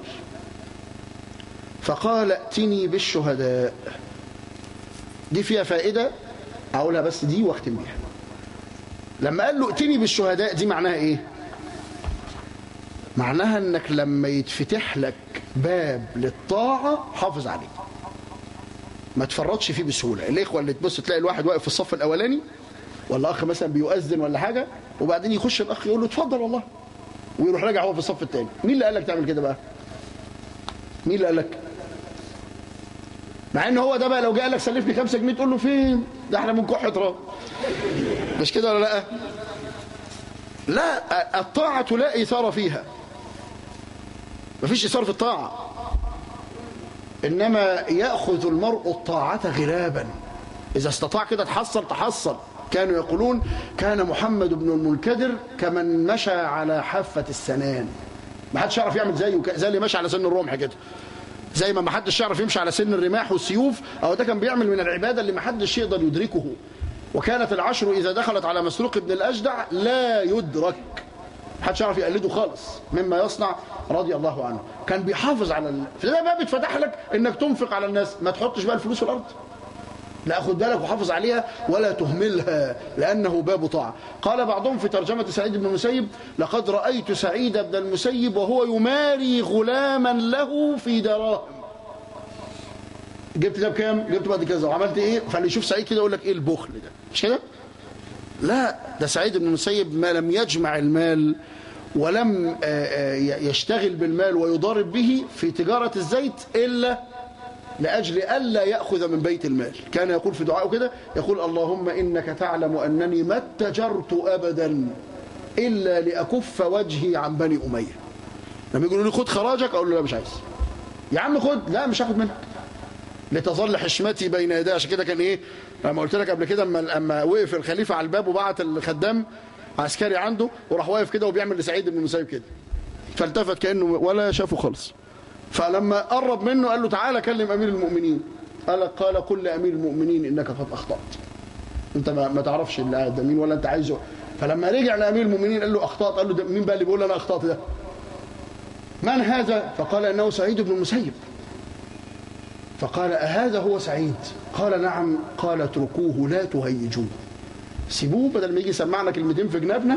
Speaker 1: فقال ائتني بالشهداء دي فيها فائدة اقولها بس دي واختم بيها لما قال له ائتني بالشهداء دي معناها ايه معناها انك لما يتفتح لك باب للطاعة حافظ عليه ما تفرطش فيه بسهولة الاخوة اللي تبص تلاقي الواحد واقف في الصف الاولاني ولا اخ مثلا بيؤذن ولا حاجة وبعدين يخش الاخ يقول له اتفضل والله ويروح راجع هو في الصف الثاني مين اللي قال لك تعمل كده بقى مين اللي قال لك مع ان هو ده بقى لو جه قال لك سلفني 5 جنيه تقول له فين ده احنا من كحه تراب مش كده ولا لا لا الطاعة لا إثارة فيها مفيش إثارة في الطاعة إنما يأخذ المرء الطاعة غلابا إذا استطاع كده تحصل تحصل كانوا يقولون كان محمد بن المنكدر كمن مشى على حافة السنان ما حدش يعرف يعمل زيه زي اللي ماشي على سن الرمح كده زي ما ما حدش يعرف يمشي على سن الرماح والسيوف أو ده كان بيعمل من العبادة اللي ما حدش يقدر يدركه وكانت العشر إذا دخلت على مسروق بن الأجدع لا يدرك محدش يعرف يقلده خالص مما يصنع رضي الله عنه كان بيحافظ على ال... فده بقى بيتفتح لك انك تنفق على الناس ما تحطش بقى الفلوس في الارض لا خد بالك وحافظ عليها ولا تهملها لانه باب طاعه قال بعضهم في ترجمه سعيد بن المسيب لقد رايت سعيد بن المسيب وهو يماري غلاما له في دراهم جبت ده بكام جبت بعد كذا وعملت ايه فاللي يشوف سعيد كده يقول لك ايه البخل ده مش كده لا ده سعيد بن المسيب ما لم يجمع المال ولم يشتغل بالمال ويضارب به في تجارة الزيت إلا لأجل ألا يأخذ من بيت المال كان يقول في دعائه كده يقول اللهم إنك تعلم أنني ما اتجرت أبدا إلا لأكف وجهي عن بني أمية لما يقولوا لي خد خراجك أقول له لا مش عايز يا عم خد لا مش هاخد منك لتظل حشمتي بين يدي عشان كده كان ايه لما قلت لك قبل كده اما اما وقف الخليفه على الباب وبعت الخدام عسكري عنده وراح واقف كده وبيعمل لسعيد بن المسيب كده فالتفت كانه ولا شافه خالص فلما قرب منه قال له تعالى كلم امير المؤمنين قال قال قل لامير المؤمنين انك قد اخطات انت ما, ما تعرفش اللي قاعد ده مين ولا انت عايزه فلما رجع لامير المؤمنين قال له اخطات قال له ده مين بقى اللي بيقول انا اخطات ده من هذا فقال انه سعيد بن المسيب فقال أهذا هو سعيد قال نعم قال اتركوه لا تهيجوه سيبوه بدل ما يجي يسمعنا كلمتين في جنابنا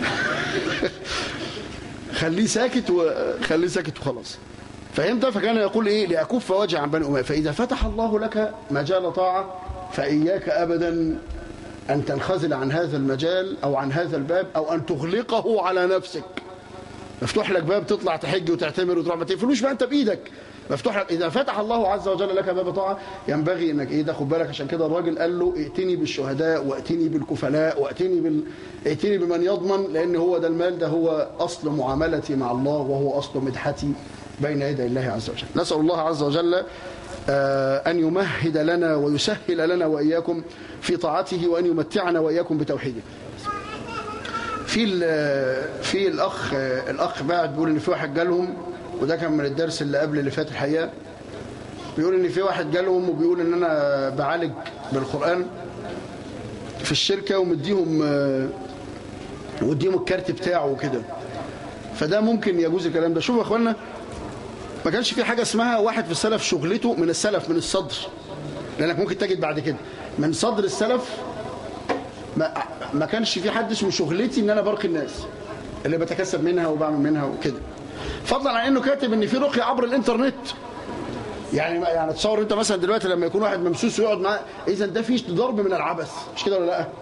Speaker 1: خليه ساكت وخليه ساكت وخلاص فهمت فكان يقول ايه لأكف وجه عن بني أمية فإذا فتح الله لك مجال طاعة فإياك أبدا أن تنخزل عن هذا المجال أو عن هذا الباب أو أن تغلقه على نفسك مفتوح لك باب تطلع تحج وتعتمر وتروح ما تقفلوش بقى انت بايدك مفتوح لك اذا فتح الله عز وجل لك باب طاعه ينبغي انك ايه تاخد بالك عشان كده الراجل قال له ائتني بالشهداء وائتني بالكفلاء وائتني بال ائتني بمن يضمن لان هو ده المال ده هو اصل معاملتي مع الله وهو اصل مدحتي بين يدي الله عز وجل نسال الله عز وجل ان يمهد لنا ويسهل لنا واياكم في طاعته وان يمتعنا واياكم بتوحيده في في الاخ الاخ بعد بيقول ان في واحد جالهم وده كان من الدرس اللي قبل اللي فات الحقيقه بيقول ان في واحد جالهم وبيقول ان انا بعالج بالقران في الشركه ومديهم ومديهم الكارت بتاعه وكده فده ممكن يجوز الكلام ده شوفوا يا اخوانا ما كانش في حاجه اسمها واحد في السلف شغلته من السلف من الصدر لانك ممكن تجد بعد كده من صدر السلف ما, ما كانش في حد اسمه شغلتي ان انا برقي الناس اللي بتكسب منها وبعمل منها وكده فضلا عن انه كاتب ان في رقي عبر الانترنت يعني يعني تصور انت مثلا دلوقتي لما يكون واحد ممسوس ويقعد معاه اذا ده فيه ضرب من العبث مش كده ولا لا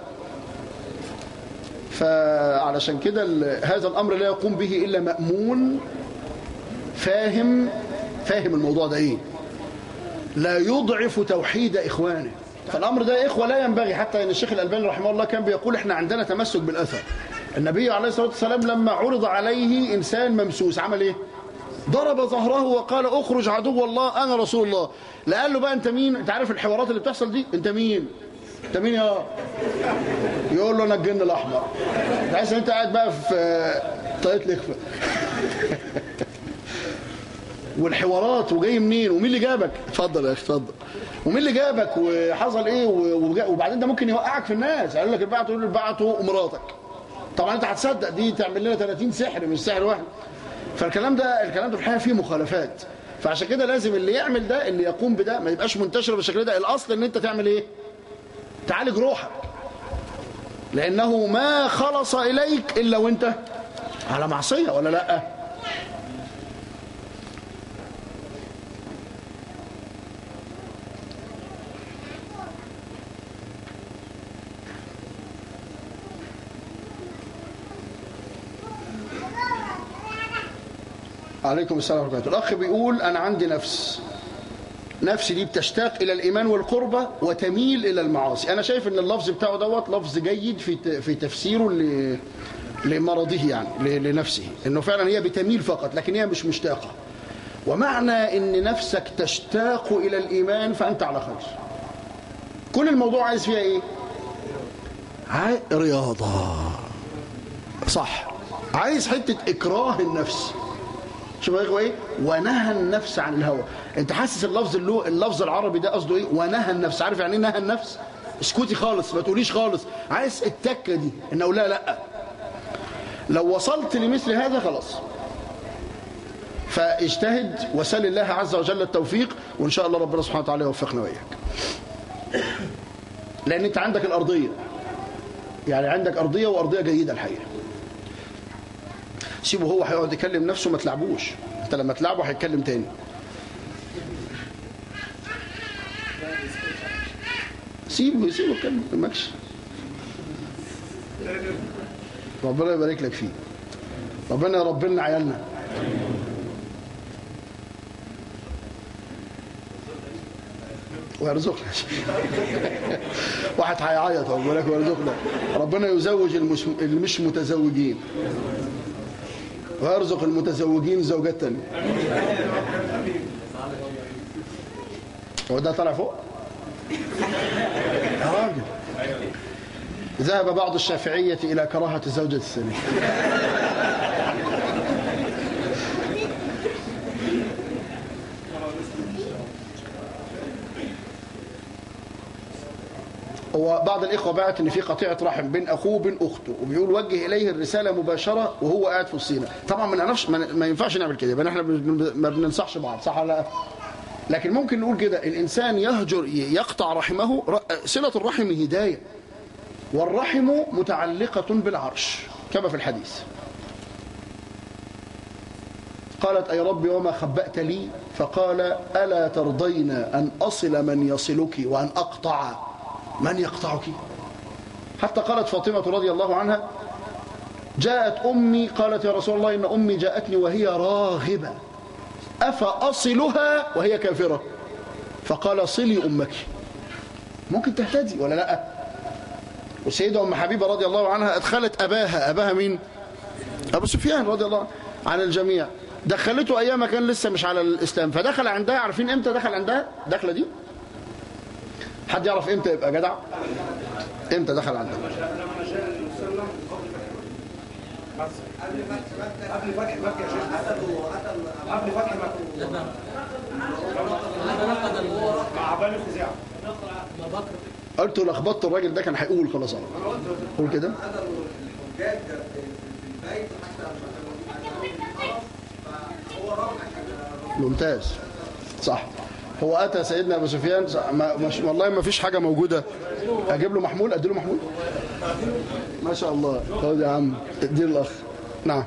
Speaker 1: فعلشان كده هذا الامر لا يقوم به الا مامون فاهم فاهم الموضوع ده ايه لا يضعف توحيد اخوانه فالامر ده يا اخوه لا ينبغي حتى ان الشيخ الالباني رحمه الله كان بيقول احنا عندنا تمسك بالاثر النبي عليه الصلاه والسلام لما عرض عليه انسان ممسوس عمل ايه ضرب ظهره وقال اخرج عدو الله انا رسول الله لا قال له بقى انت مين انت عارف الحوارات اللي بتحصل دي انت مين انت مين يا يقول له انا الجن الاحمر تحس ان انت قاعد بقى في طاقيه الاخفاء والحوارات وجاي منين ومين اللي جابك اتفضل يا اخي اتفضل ومين اللي جابك وحصل ايه وبعدين ده ممكن يوقعك في الناس قال لك البعت تقول له بعته مراتك طبعا انت هتصدق دي تعمل لنا 30 سحر مش سحر واحد فالكلام ده الكلام ده في الحقيقه فيه مخالفات فعشان كده لازم اللي يعمل ده اللي يقوم بده ما يبقاش منتشر بالشكل ده الاصل ان انت تعمل ايه تعالج روحك لانه ما خلص اليك الا وانت على معصيه ولا لا عليكم السلام ورحمة الله الأخ بيقول أنا عندي نفس نفسي دي بتشتاق إلى الإيمان والقربة وتميل إلى المعاصي أنا شايف أن اللفظ بتاعه دوت لفظ جيد في في تفسيره ل لمرضه يعني ل- لنفسه انه فعلا هي بتميل فقط لكن هي مش مشتاقه ومعنى ان نفسك تشتاق الى الايمان فانت على خير كل الموضوع عايز فيها ايه عاي... رياضه صح عايز حته اكراه النفس شوف يا اخوه ايه ونهى النفس عن الهوى انت حاسس اللفظ اللو... اللفظ العربي ده قصده ايه ونهى النفس عارف يعني ايه نهى النفس اسكتي خالص ما تقوليش خالص عايز التكه دي انه لا لا لو وصلت لمثل هذا خلاص فاجتهد وسل الله عز وجل التوفيق وان شاء الله ربنا سبحانه وتعالى يوفقنا واياك لان انت عندك الارضيه يعني عندك ارضيه وارضيه جيده الحقيقه سيبه هو هيقعد يكلم نفسه ما تلعبوش انت لما تلعبه هيتكلم تاني سيبه سيبه يتكلم ما تمكش ربنا يبارك لك فيه ربنا يربي لنا عيالنا ويرزقنا واحد هيعيط اهو بيقول لك ويرزقنا ربنا يزوج المش... اللي مش متزوجين ويرزق المتزوجين زوجات تانية هو ده طالع فوق يا راجل ذهب بعض الشافعية إلى كراهة الزوجة الثانية هو بعض الإخوة بعت إن في قطيعة رحم بين أخوه وبين أخته وبيقول وجه إليه الرسالة مباشرة وهو قاعد في الصينة طبعا ما نعرفش ما ما ينفعش نعمل كده يبقى احنا بن- ما بننصحش بعض صح ولا لا؟ لكن ممكن نقول كده الإنسان يهجر يقطع رحمه ر- صلة الرحم هداية والرحم متعلقة بالعرش كما في الحديث قالت أي ربي وما خبأت لي فقال ألا ترضين أن أصل من يصلك وأن أقطع من يقطعك حتى قالت فاطمة رضي الله عنها جاءت أمي قالت يا رسول الله إن أمي جاءتني وهي راغبة أفأصلها وهي كافرة فقال صلي أمك ممكن تهتدي ولا لا والسيدة أم حبيبة رضي الله عنها أدخلت أباها أباها مين أبو سفيان رضي الله عن الجميع دخلته أيام ما كان لسه مش على الإسلام فدخل عندها عارفين إمتى دخل عندها دخلة دي حد يعرف إمتى يبقى جدع إمتى دخل عندها
Speaker 2: قبل فتح مكة يا شيخ قبل فتح مكة مع بني خزاعة
Speaker 1: قلت لخبطت الراجل ده كان هيقول خلاص أهو. قول كده
Speaker 3: الحجاج في البيت حتى فهو راح عشان
Speaker 1: ممتاز صح هو اتى سيدنا ابو سفيان ما مش والله ما فيش حاجه موجوده اجيب له محمول ادي له محمول ما شاء الله خد يا عم ادي الاخ نعم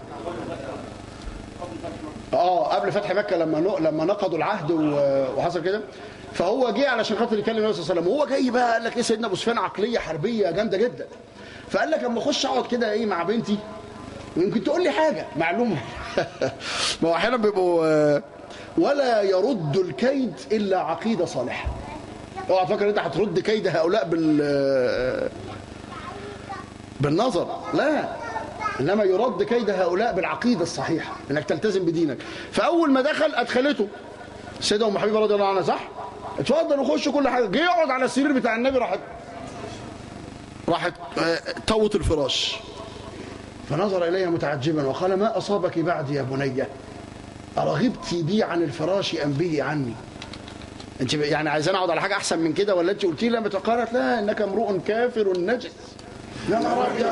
Speaker 1: اه قبل فتح مكه لما نق... لما نقضوا العهد و- وحصل كده فهو جه علشان خاطر يكلم النبي صلى الله عليه وسلم وهو جاي بقى قال لك ايه سيدنا ابو سفيان عقليه حربيه جامده جدا فقال لك اما اخش اقعد كده ايه مع بنتي ويمكن تقول لي حاجه معلومه ما هو احيانا بيبقوا آه، ولا يرد الكيد الا عقيده صالحه اوعى تفكر انت هترد كيد هؤلاء بال آه، بالنظر لا انما يرد كيد هؤلاء بالعقيده الصحيحه انك تلتزم بدينك فاول ما دخل ادخلته السيده ام حبيبه رضي الله عنها صح اتفضل وخش كل حاجه جه يقعد على السرير بتاع النبي راحت راحت آه، توت الفراش فنظر اليها متعجبا وقال ما اصابك بعد يا بني ارغبت بي عن الفراش ام به عني انت يعني عايزين اقعد على حاجه احسن من كده ولا انت قلت لي لما قالت لا انك امرؤ كافر نجس يا نهار ابيض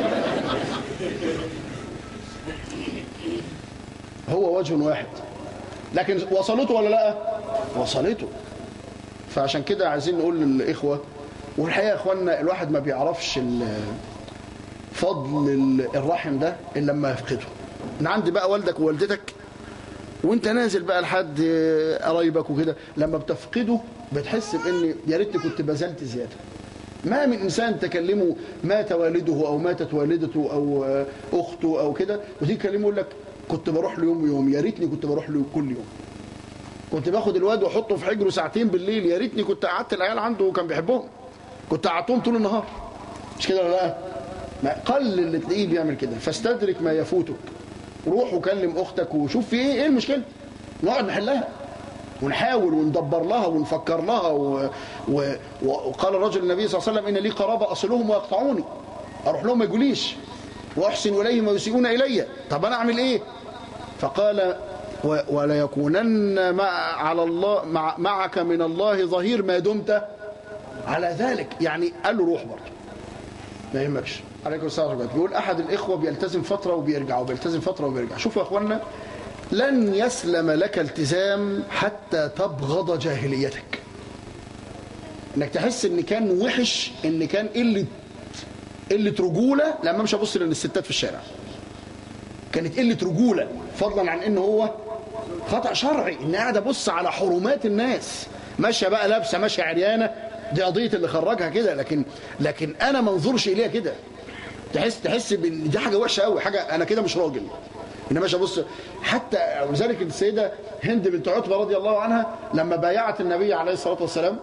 Speaker 1: هو وجه واحد لكن وصلته ولا لا وصلته فعشان كده عايزين نقول للاخوه والحقيقه يا اخوانا الواحد ما بيعرفش ال- فضل ال- الرحم ده الا لما يفقده من عند بقى والدك ووالدتك وانت نازل بقى لحد قرايبك وكده لما بتفقده بتحس بان يا ريتني كنت بذلت زياده ما من انسان تكلمه مات والده او ماتت والدته او اخته او كده وتيجي تكلمه يقول لك كنت بروح له يوم ويوم يا ريتني كنت بروح له كل يوم كنت باخد الواد واحطه في حجره ساعتين بالليل يا ريتني كنت قعدت العيال عنده وكان بيحبهم كنت قعدتهم طول النهار مش كده ولا لا ما قل اللي تلاقيه بيعمل كده فاستدرك ما يفوتك روح وكلم اختك وشوف في ايه ايه المشكله نقعد نحلها ونحاول وندبر لها ونفكر لها و... و... وقال الرجل النبي صلى الله عليه وسلم ان لي قرابه اصلهم ويقطعوني اروح لهم ما يقوليش واحسن اليهم ويسيئون الي طب انا اعمل ايه فقال و... ولا يكونن مع على الله مع... معك من الله ظهير ما دمت على ذلك يعني قال له روح برضه ما يهمكش عليكم السلام ورحمه الله بيقول احد الاخوه بيلتزم فتره وبيرجع وبيلتزم فتره وبيرجع شوفوا يا اخوانا لن يسلم لك التزام حتى تبغض جاهليتك انك تحس ان كان وحش ان كان قله قله رجوله لما مش ابص للستات في الشارع كانت قله رجوله فضلا عن ان هو خطا شرعي ان قاعد ابص على حرمات الناس ماشيه بقى لابسه ماشيه عريانه دي قضيه اللي خرجها كده لكن لكن انا ما انظرش اليها كده تحس تحس بان دي حاجه وحشه قوي حاجه انا كده مش راجل انا ماشي ابص حتى ولذلك السيده هند بنت عتبه رضي الله عنها لما بايعت النبي عليه الصلاه والسلام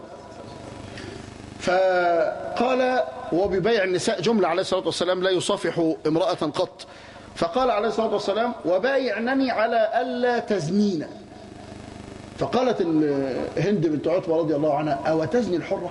Speaker 1: فقال وهو بيبايع النساء جمله عليه الصلاه والسلام لا يصافح امراه قط فقال عليه الصلاه والسلام وبايعنني على الا تزنين فقالت هند بنت عتبه رضي الله عنها او تزني الحره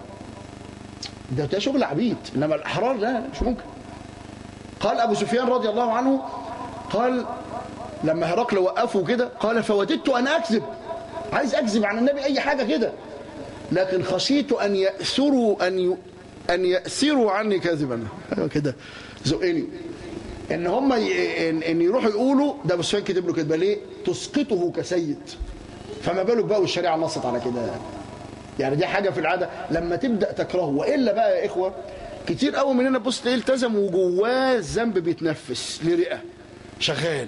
Speaker 1: ده ده شغل عبيد انما الاحرار لا مش ممكن قال ابو سفيان رضي الله عنه قال لما هرقل وقفوا كده قال فوددت ان اكذب عايز اكذب عن النبي اي حاجه كده لكن خشيت ان ياسروا ان ي... ان ياسروا عني كاذبا ايوه كده زقني ان هم ي... ان, إن يروحوا يقولوا ده ابو سفيان كتب له كده ليه تسقطه كسيد فما بالك بقى والشريعه نصت على كده يعني دي حاجه في العاده لما تبدا تكرهه والا بقى يا اخوه كتير قوي مننا بص تلاقيه التزم وجواه الذنب بيتنفس ليه رئه شغال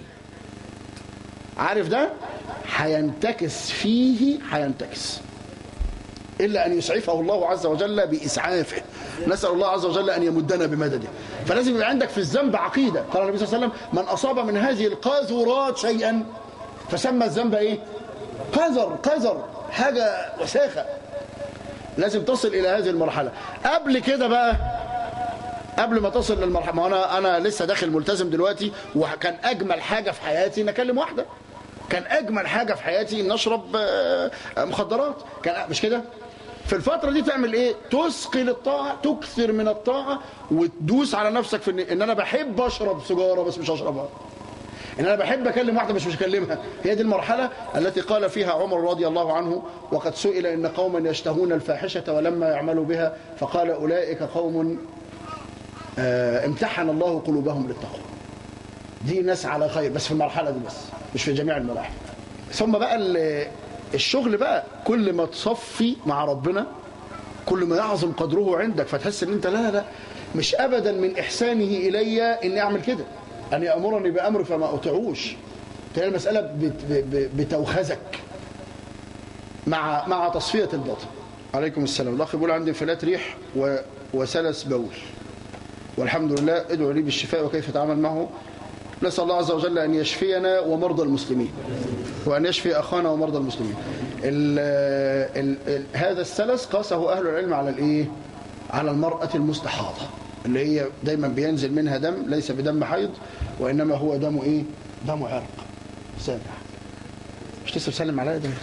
Speaker 1: عارف ده هينتكس فيه هينتكس إلا أن يسعفه الله عز وجل بإسعافه نسأل الله عز وجل أن يمدنا بمدده فلازم يبقى عندك في الذنب عقيدة قال النبي صلى الله عليه وسلم من أصاب من هذه القاذورات شيئا فسمى الذنب إيه قذر قذر حاجة وساخة لازم تصل إلى هذه المرحلة قبل كده بقى قبل ما تصل للمرحله ما انا انا لسه داخل ملتزم دلوقتي وكان اجمل حاجه في حياتي ان اكلم واحده كان اجمل حاجه في حياتي ان اشرب مخدرات كان مش كده في الفتره دي تعمل ايه تثقل الطاعه تكثر من الطاعه وتدوس على نفسك في ان, إن انا بحب اشرب سيجاره بس مش هشربها ان انا بحب اكلم واحده بس مش هكلمها هي دي المرحله التي قال فيها عمر رضي الله عنه وقد سئل ان قوما يشتهون الفاحشه ولما يعملوا بها فقال اولئك قوم امتحن الله قلوبهم للتقوى دي ناس على خير بس في المرحله دي بس مش في جميع المراحل ثم بقى الشغل بقى كل ما تصفي مع ربنا كل ما يعظم قدره عندك فتحس ان انت لا لا مش ابدا من احسانه الي اني اعمل كده ان يامرني بامر فما اطيعوش هي المساله بتوخزك مع مع تصفيه الباطن عليكم السلام الاخ بيقول عندي انفلات ريح و... وسلس بول والحمد لله ادعوا لي بالشفاء وكيف اتعامل معه نسأل الله عز وجل أن يشفينا ومرضى المسلمين وأن يشفي أخانا ومرضى المسلمين ال ال ال هذا السلس قاسه أهل العلم على الإيه؟ على المرأة المستحاضة اللي هي دايما بينزل منها دم ليس بدم حيض وإنما هو دم إيه؟ دم عرق سامع مش لسه بسلم عليا ده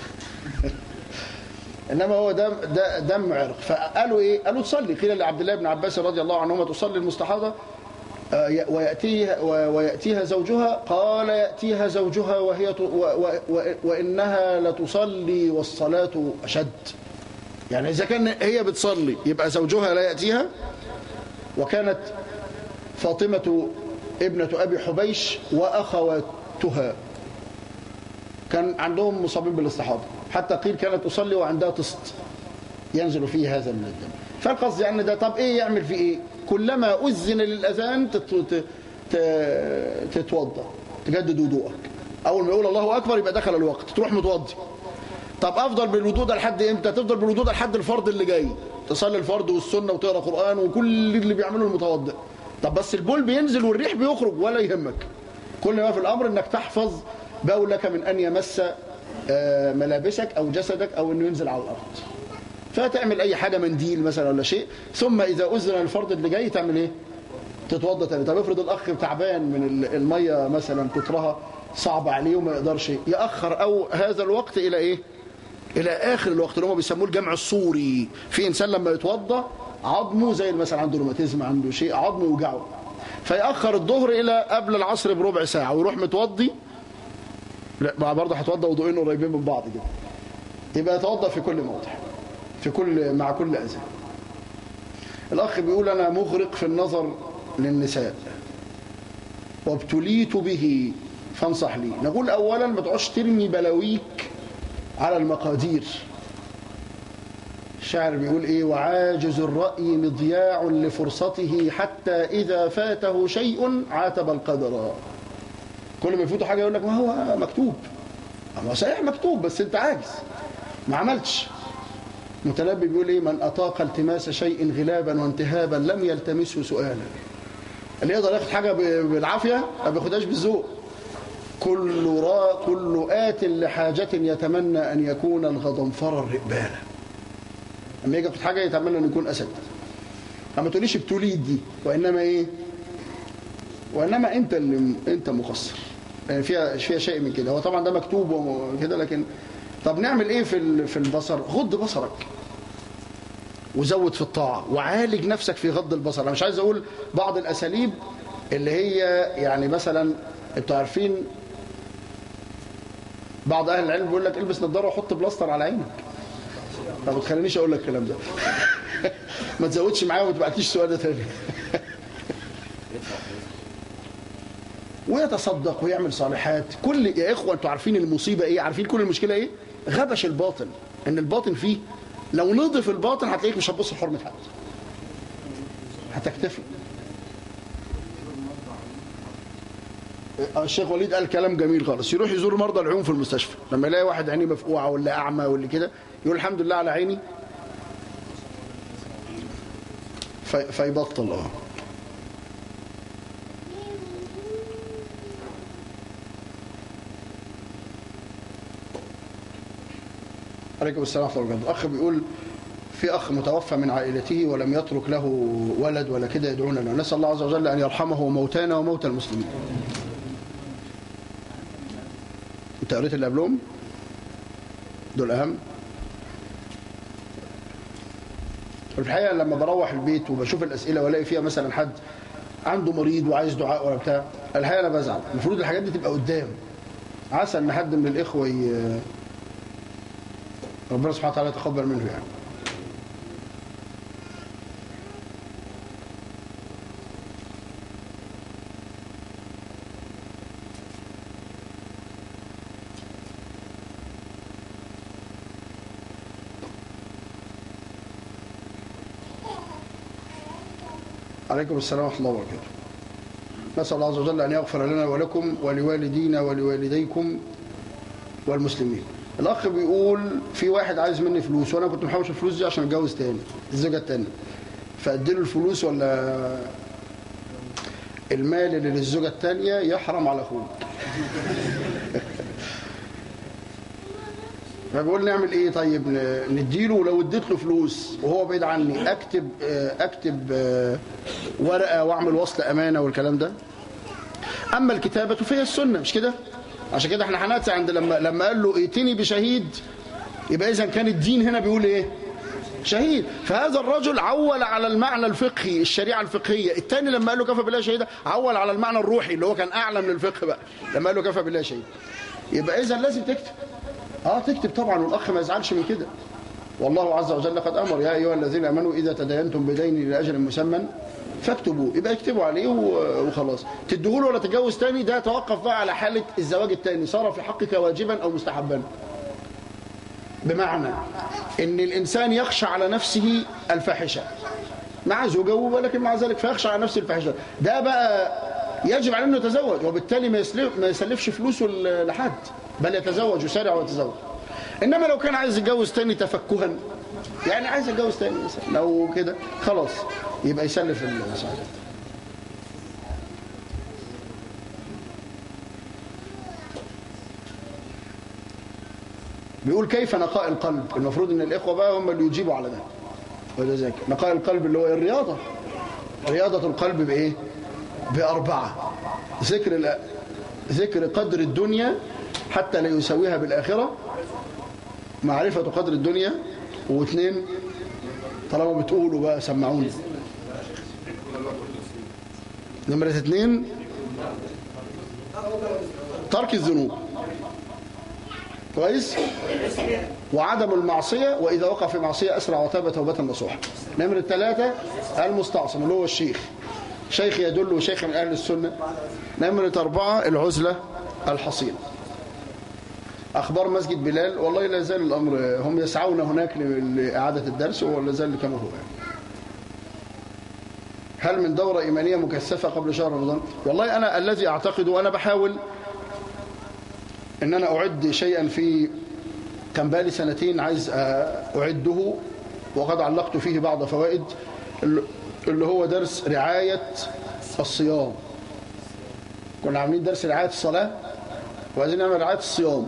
Speaker 1: انما هو دم دم عرق فقالوا ايه قالوا تصلي قيل لعبد الله بن عباس رضي الله عنهما تصلي المستحاضه ويأتيها, ويأتيها زوجها قال يأتيها زوجها وهي وإنها لتصلي والصلاة أشد يعني إذا كان هي بتصلي يبقى زوجها لا يأتيها وكانت فاطمة ابنة أبي حبيش وأخواتها كان عندهم مصابين بالاستحاضة حتى قيل كانت تصلي وعندها تسط ينزل فيه هذا من الدم فالقصد يعني ده طب ايه يعمل في ايه كلما اذن للاذان تتوضا تجدد وضوءك اول ما يقول الله اكبر يبقى دخل الوقت تروح متوضي طب افضل بالوضوء ده لحد امتى تفضل بالوضوء ده لحد الفرض اللي جاي تصلي الفرض والسنه وتقرا قران وكل اللي بيعمله المتوضئ طب بس البول بينزل والريح بيخرج ولا يهمك كل ما في الامر انك تحفظ بولك من ان يمس آه، ملابسك او جسدك او انه ينزل على الارض فتعمل اي حاجه منديل مثلا ولا شيء ثم اذا اذن الفرد اللي جاي تعمل ايه تتوضا تاني طب افرض الاخ تعبان من ال- الميه مثلا كترها صعب عليه وما يقدرش ياخر او هذا الوقت الى ايه الى اخر الوقت اللي هم بيسموه الجمع الصوري في انسان لما يتوضا عظمه زي مثلا عنده روماتيزم عنده شيء عظمه يوجعه فيأخر الظهر إلى قبل العصر بربع ساعة ويروح متوضي لا ما برضه هتوضى وضوئين قريبين من بعض كده يبقى يتوضا في كل موضع في كل مع كل اذان الاخ بيقول انا مغرق في النظر للنساء وابتليت به فانصح لي نقول اولا ما تقعدش ترمي بلاويك على المقادير الشاعر بيقول ايه وعاجز الرأي مضياع لفرصته حتى إذا فاته شيء عاتب القدر كل ما يفوته حاجة يقول لك ما هو مكتوب ما هو صحيح مكتوب بس انت عاجز ما عملتش متنبي بيقول ايه من أطاق التماس شيء غلابا وانتهابا لم يلتمسه سؤالا اللي يقدر ياخد حاجة بالعافية ما بياخدهاش بالذوق كل را كل آت لحاجة يتمنى أن يكون الغضنفر الرئبان لما يجي ياخد حاجة يتمنى أن يكون أسد فما تقوليش ابتليت دي وإنما إيه وإنما أنت اللي أنت مقصر يعني فيها فيها شيء من كده هو طبعا ده مكتوب وكده لكن طب نعمل إيه في في البصر غض بصرك وزود في الطاعة وعالج نفسك في غض البصر أنا مش عايز أقول بعض الأساليب اللي هي يعني مثلا انتوا عارفين بعض أهل العلم بيقول لك البس نظارة وحط بلاستر على عينك طب ما تخلينيش أقول لك الكلام ده ما تزودش معايا وما تبعتليش السؤال ده تاني ويتصدق ويعمل صالحات كل يا إخوة أنتوا عارفين المصيبة إيه عارفين كل المشكلة إيه غبش الباطن إن الباطن فيه لو نضف الباطن هتلاقيك مش هتبص لحرمة حد هتكتفي الشيخ وليد قال كلام جميل خالص يروح يزور مرضى العيون في المستشفى لما يلاقي واحد عينيه مفقوعه ولا اعمى ولا كده يقول الحمد لله على عيني في فيبطل اه عليكم السلام ورحمه الله وبركاته اخ بيقول في أخ متوفى من عائلته ولم يترك له ولد ولا كده يدعون له نسأل الله عز وجل أن يرحمه وموتانا وموتى المسلمين انت قريت اللي قبلهم دول أهم في الحقيقة لما بروح البيت وبشوف الأسئلة والاقي فيها مثلا حد عنده مريض وعايز دعاء ولا بتاع الحقيقة أنا بزعل المفروض الحاجات دي تبقى قدام عسى أن حد من الإخوة ي... ربنا سبحانه وتعالى يتقبل منه يعني عليكم السلام ورحمة الله وبركاته نسأل الله عز وجل أن يغفر لنا ولكم ولوالدينا ولوالديكم والمسلمين الأخ بيقول في واحد عايز مني فلوس وأنا كنت محوش الفلوس دي عشان أتجوز تاني الزوجة التانية فأديله الفلوس ولا المال اللي للزوجة التانية يحرم على أخوك فبقول نعمل ايه طيب نديله ولو اديت له فلوس وهو بعيد عني اكتب اكتب ورقه واعمل وصل امانه والكلام ده اما الكتابه فهي السنه مش كده عشان كده احنا هناتي عند لما لما قال له ائتني بشهيد يبقى اذا كان الدين هنا بيقول ايه شهيد فهذا الرجل عول على المعنى الفقهي الشريعه الفقهيه الثاني لما قال له كفى بالله شهيدا عول على المعنى الروحي اللي هو كان اعلى من الفقه بقى لما قال له كفى بالله شهيد يبقى اذا لازم تكتب اه تكتب طبعا والاخ ما يزعلش من كده والله عز وجل قد امر يا ايها الذين امنوا اذا تداينتم بدين لاجل مسمى فاكتبوا يبقى اكتبوا عليه وخلاص تديهوله ولا تتجوز تاني ده توقف بقى على حاله الزواج التاني صار في حقك واجبا او مستحبا بمعنى ان الانسان يخشى على نفسه الفاحشه مع زوجه ولكن مع ذلك فيخشى على نفسه الفاحشه ده بقى يجب عليه انه يتزوج وبالتالي ما يسلف ما يسلفش فلوسه لحد بل يتزوج يسارع ويتزوج انما لو كان عايز يتجوز تاني تفكها يعني عايز يتجوز تاني مثلا لو كده خلاص يبقى يسلف السعادة بيقول كيف نقاء القلب المفروض ان الاخوه بقى هم اللي يجيبوا على ده وده ذاك نقاء القلب اللي هو الرياضه رياضه القلب بايه باربعه ذكر الأ... ذكر قدر الدنيا حتى لا يساويها بالاخره معرفه قدر الدنيا واثنين طالما بتقولوا بقى سمعوني نمرة اثنين ترك الذنوب كويس وعدم المعصية وإذا وقع في معصية أسرع وتاب توبة نصوحة نمرة ثلاثة المستعصم اللي هو الشيخ شيخ يدل شيخ من أهل السنة نمرة أربعة العزلة الحصينة أخبار مسجد بلال والله لا زال الأمر هم يسعون هناك لإعادة الدرس ولا زال كما هو هل من دورة إيمانية مكثفة قبل شهر رمضان والله أنا الذي أعتقد وأنا بحاول ان انا اعد شيئا في كان بالي سنتين عايز اعده وقد علقت فيه بعض فوائد اللي هو درس رعاية الصيام كنا عاملين درس رعاية الصلاة وعايزين نعمل رعاية الصيام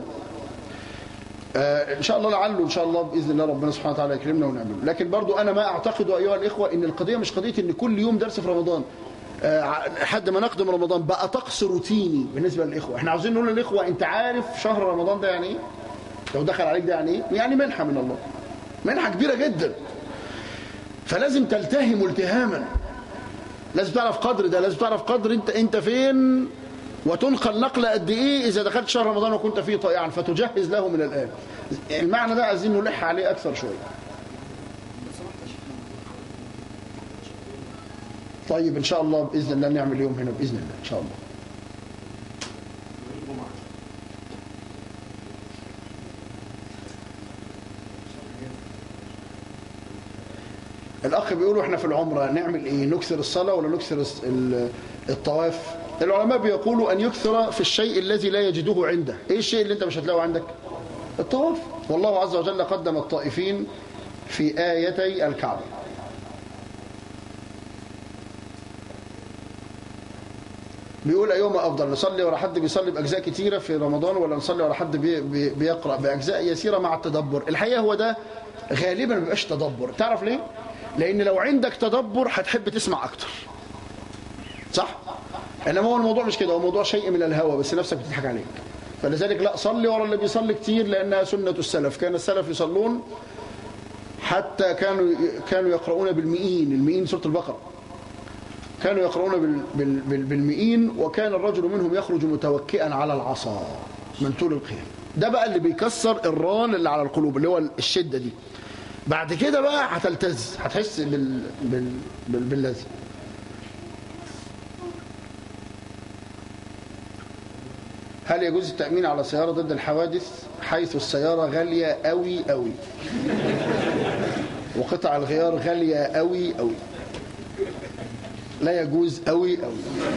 Speaker 1: آه ان شاء الله لعله ان شاء الله باذن الله ربنا سبحانه وتعالى يكرمنا ونعمله لكن برضو انا ما اعتقد ايها الاخوه ان القضيه مش قضيه ان كل يوم درس في رمضان لحد ما نقدم رمضان بقى طقس روتيني بالنسبه للاخوه احنا عاوزين نقول للاخوه انت عارف شهر رمضان ده يعني ايه لو دخل عليك ده يعني ايه يعني منحه من الله منحه كبيره جدا فلازم تلتهم التهاما لازم تعرف قدر ده لازم تعرف قدر انت انت فين وتنقل نقله قد ايه اذا دخلت شهر رمضان وكنت فيه طائعا فتجهز له من الان المعنى ده عايزين نلح عليه اكثر شويه طيب ان شاء الله باذن الله نعمل يوم هنا باذن الله ان شاء الله الاخ بيقولوا احنا في العمره نعمل ايه نكثر الصلاه ولا نكثر الطواف العلماء بيقولوا ان يكثر في الشيء الذي لا يجده عنده ايه الشيء اللي انت مش هتلاقيه عندك الطواف والله عز وجل قدم الطائفين في ايتي الكعبه بيقول أيهما أفضل نصلي ورا حد بيصلي بأجزاء كتيرة في رمضان ولا نصلي ورا حد بي بي بيقرأ بأجزاء يسيرة مع التدبر الحقيقة هو ده غالبا ما بيبقاش تدبر تعرف ليه؟ لأن لو عندك تدبر هتحب تسمع أكتر صح؟ إنما هو الموضوع مش كده هو موضوع شيء من الهوى بس نفسك بتضحك عليك فلذلك لا صلي ورا اللي بيصلي كتير لأنها سنة السلف كان السلف يصلون حتى كانوا كانوا يقرؤون بالمئين المئين سورة البقرة كانوا يقرؤون بال بال بال بالمئين وكان الرجل منهم يخرج متوكئا على العصا من طول القيام ده بقى اللي بيكسر الران اللي على القلوب اللي هو الشدة دي بعد كده بقى هتلتز هتحس بال بال بال باللذي هل يجوز التأمين على سيارة ضد الحوادث حيث السيارة غالية قوي قوي وقطع الغيار غالية قوي قوي لا يجوز قوي قوي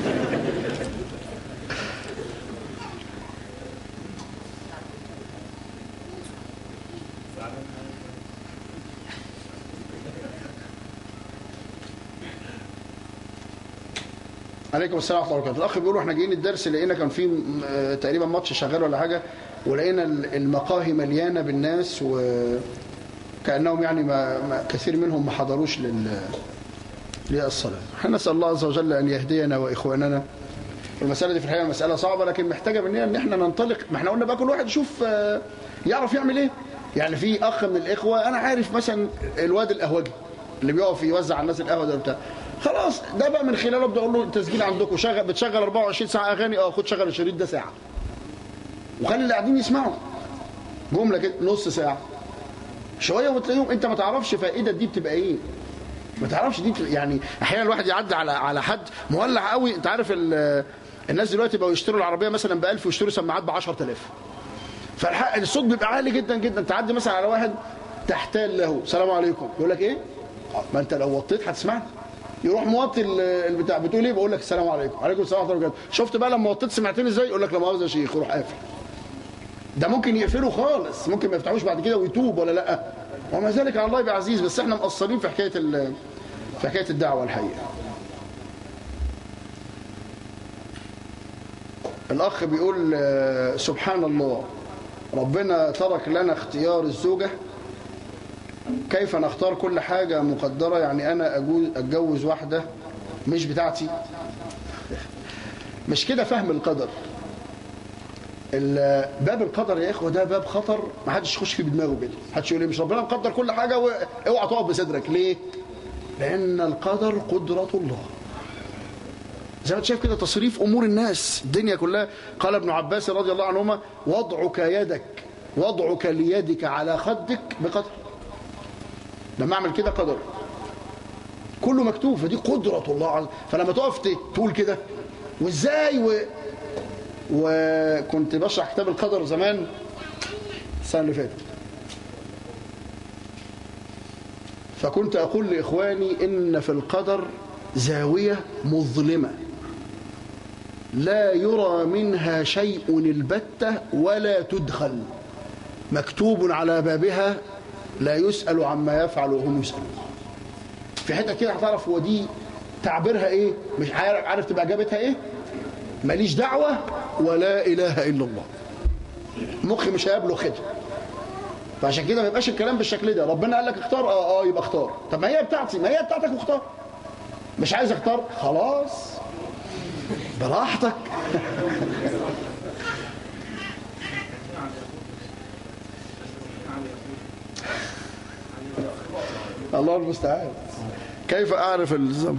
Speaker 1: عليكم السلام ورحمه الله وبركاته الاخ بيقولوا احنا جايين الدرس لقينا كان في تقريبا ماتش شغال ولا حاجه ولقينا المقاهي مليانه بالناس وكانهم يعني ما ما كثير منهم ما حضروش لل للصلاه احنا نسال الله عز وجل ان يهدينا واخواننا المساله دي في الحقيقه مساله صعبه لكن محتاجه مننا ان احنا ننطلق ما احنا قلنا بقى كل واحد يشوف يعرف يعمل ايه يعني في اخ من الاخوه انا عارف مثلا الواد القهوجي اللي بيقف يوزع على الناس القهوه ده بتاع خلاص ده بقى من خلاله ابدا اقول له التسجيل عندكم شغل بتشغل 24 ساعه اغاني اه خد شغل الشريط ده ساعه وخلي اللي قاعدين يسمعوا جمله كده نص ساعه شويه وتلاقيهم انت ما تعرفش فائده دي بتبقى ايه ما تعرفش دي بتبقى يعني احيانا الواحد يعدي على على حد مولع قوي انت عارف الناس دلوقتي بقوا يشتروا العربيه مثلا ب 1000 ويشتروا سماعات ب 10000 فالحق الصوت بيبقى عالي جدا جدا تعدي مثلا على واحد تحتال له السلام عليكم يقول لك ايه ما انت لو وطيت هتسمعني يروح موطي البتاع بتقول ايه بقول لك السلام عليكم عليكم السلام ورحمه الله وبركاته شفت بقى لما وطيت سمعتني ازاي يقول لك لا مؤاخذه يا شيخ روح قافل ده ممكن يقفله خالص ممكن ما يفتحوش بعد كده ويتوب ولا لا وما ذلك على الله يبقى عزيز بس احنا مقصرين في حكايه في حكايه الدعوه الحقيقه الاخ بيقول سبحان الله ربنا ترك لنا اختيار الزوجة كيف نختار كل حاجة مقدرة يعني أنا أجوز- أتجوز واحدة مش بتاعتي مش كده فهم القدر ال- باب القدر يا إخوة ده باب خطر ما حدش يخش فيه بدماغه كده حدش يقول لي مش ربنا مقدر كل حاجة واوعى تقف بصدرك ليه لأن القدر قدرة الله زي ما انت شايف كده تصريف امور الناس الدنيا كلها قال ابن عباس رضي الله عنهما وضعك يدك وضعك ليدك على خدك بقدر لما اعمل كده قدر كله مكتوب فدي قدرة الله عز فلما تقف ت- تقول كده وازاي و... وكنت بشرح كتاب القدر زمان السنة اللي فاتت فكنت أقول لإخواني إن في القدر زاوية مظلمة لا يرى منها شيء البتة ولا تدخل مكتوب على بابها لا يسأل عما يفعل وهم يسألون في حتة كده هتعرف هو دي تعبيرها ايه مش عارف عارف تبقى اجابتها ايه ماليش دعوة ولا إله إلا الله مخي مش هيبلغ كده فعشان كده ما يبقاش الكلام بالشكل ده ربنا قال لك اختار اه اه يبقى اختار طب ما هي بتاعتي ما هي بتاعتك واختار مش عايز اختار خلاص براحتك الله المستعان كيف اعرف الزمن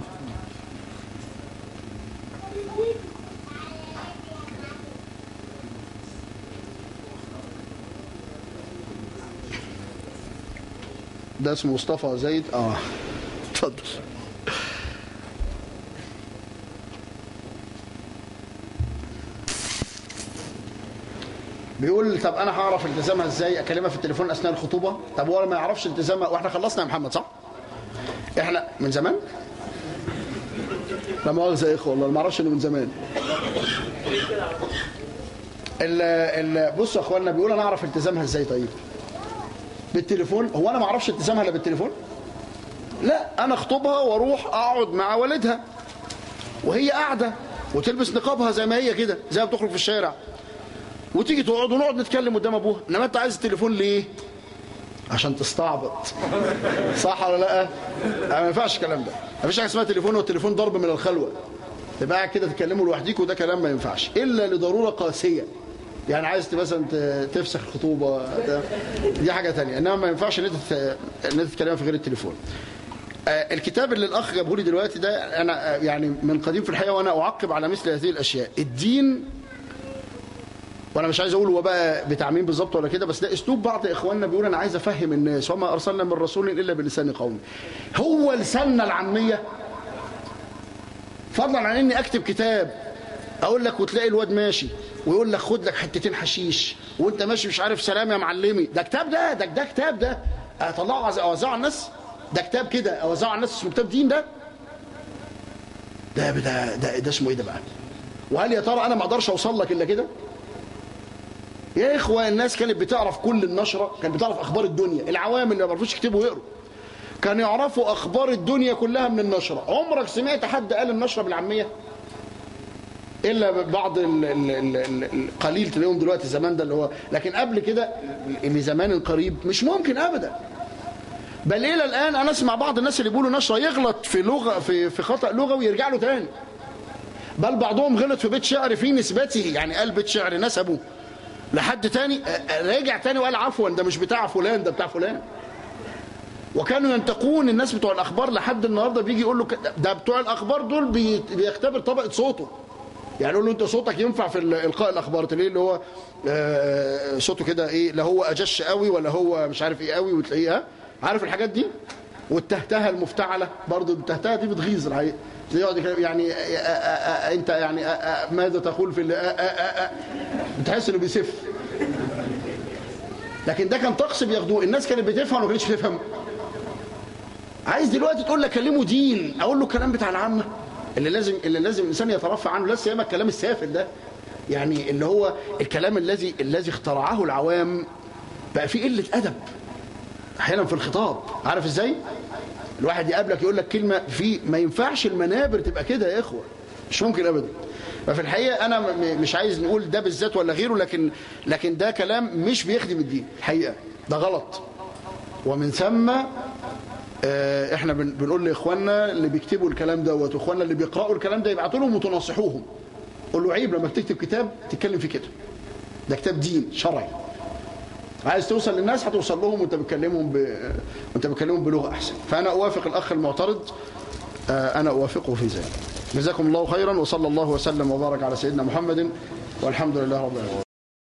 Speaker 1: ده اسمه مصطفى زيد اه اتفضل بيقول طب انا هعرف التزامها ازاي اكلمها في التليفون اثناء الخطوبه طب هو ما يعرفش التزامها واحنا خلصنا يا محمد صح احنا من زمان لا مؤاخذه يا اخوه والله ما اعرفش انه من زمان ال ال بصوا يا اخوانا بيقول انا اعرف التزامها ازاي طيب بالتليفون هو انا ما اعرفش التزامها الا بالتليفون لا انا اخطبها واروح اقعد مع والدها وهي قاعده وتلبس نقابها زي ما هي كده زي ما بتخرج في الشارع وتيجي تقعد ونقعد نتكلم قدام ابوها انما انت عايز التليفون ليه عشان تستعبط صح ولا لا ما ينفعش الكلام ده ما فيش حاجه اسمها تليفون والتليفون ضرب من الخلوه تبقى قاعد كده تتكلموا لوحديك وده كلام ما ينفعش الا لضروره قاسيه يعني عايز مثلا ت- تفسخ الخطوبه ده- دي حاجه تانية انما ما ينفعش ان انت تت- ان انت تتكلم في غير التليفون آه، الكتاب اللي الاخ جابه لي دلوقتي ده انا آه، يعني من قديم في الحقيقه وانا اعقب على مثل هذه الاشياء الدين وانا مش عايز اقول هو بقى بتعميم بالظبط ولا كده بس ده اسلوب بعض اخواننا بيقول انا عايز افهم الناس وما ارسلنا من رسول الا بلسان قومه هو لساننا العاميه فضلا عن اني اكتب كتاب اقول لك وتلاقي الواد ماشي ويقول لك خد لك حتتين حشيش وانت ماشي مش عارف سلام يا معلمي ده كتاب ده ده ده كتاب ده اطلعه أوز- اوزعه على الناس ده كتاب كده اوزعه على الناس اسمه كتاب دين ده ده ده ده, ده اسمه ايه ده بقى وهل يا ترى انا ما اقدرش اوصل لك الا كده يا اخوه الناس كانت بتعرف كل النشره كانت بتعرف اخبار الدنيا العوام اللي ما بيعرفوش يكتبوا ويقروا كانوا يعرفوا اخبار الدنيا كلها من النشره عمرك سمعت حد قال النشره بالعاميه الا بعض ال- ال- ال- ال- القليل تلاقيهم دلوقتي زمان ده اللي هو لكن قبل كده اللي زمان قريب مش ممكن ابدا بل الى الان انا اسمع بعض الناس اللي بيقولوا نشره يغلط في لغه في في خطا لغوي ويرجع له تاني بل بعضهم غلط في بيت شعر في نسبته يعني قال بيت شعر نسبه لحد تاني رجع تاني وقال عفوا ده مش بتاع فلان ده بتاع فلان وكانوا ينتقون الناس بتوع الاخبار لحد النهارده بيجي يقول له ك- ده بتوع الاخبار دول بي- بيختبر طبقه صوته يعني يقول له انت صوتك ينفع في ال- القاء الاخبار تلاقيه اللي هو آه، صوته كده ايه لا هو اجش قوي ولا هو مش عارف ايه قوي وتلاقيه ها؟ عارف الحاجات دي والتهتهه المفتعله برضه التهتهه دي بتغيظ الحقيقه تلاقيه يقعد يتكلم يعني آه، آه، آه، انت يعني آه، آه، ماذا تقول في ال- آه، آه، آه، آه. بتحس انه بيسف لكن ده كان طقس بياخدوه الناس كانت بتفهم وما كانتش بتفهم عايز دلوقتي تقول لك كلمه دين اقول له الكلام بتاع العامه اللي لازم اللي لازم الانسان يترفع عنه لا سيما الكلام السافل ده يعني اللي هو الكلام الذي الذي اخترعه العوام بقى فيه قله ادب احيانا في الخطاب عارف ازاي الواحد يقابلك يقول لك كلمه في ما ينفعش المنابر تبقى كده يا اخوه مش ممكن ابدا ففي الحقيقه انا م- م- مش عايز نقول ده بالذات ولا غيره لكن لكن ده كلام مش بيخدم الدين الحقيقه ده غلط ومن ثم آه، احنا بن- بنقول لاخواننا اللي بيكتبوا الكلام دوت واخواننا اللي بيقراوا الكلام ده يبعتوا لهم وتناصحوهم قول له عيب لما بتكتب كتاب تتكلم في كده ده كتاب دين شرعي عايز توصل للناس هتوصل لهم وانت بتكلمهم ب... وانت بتكلمهم بلغه احسن فانا اوافق الاخ المعترض آه، انا اوافقه في ذلك جزاكم الله خيرا وصلى الله وسلم وبارك على سيدنا محمد والحمد لله رب العالمين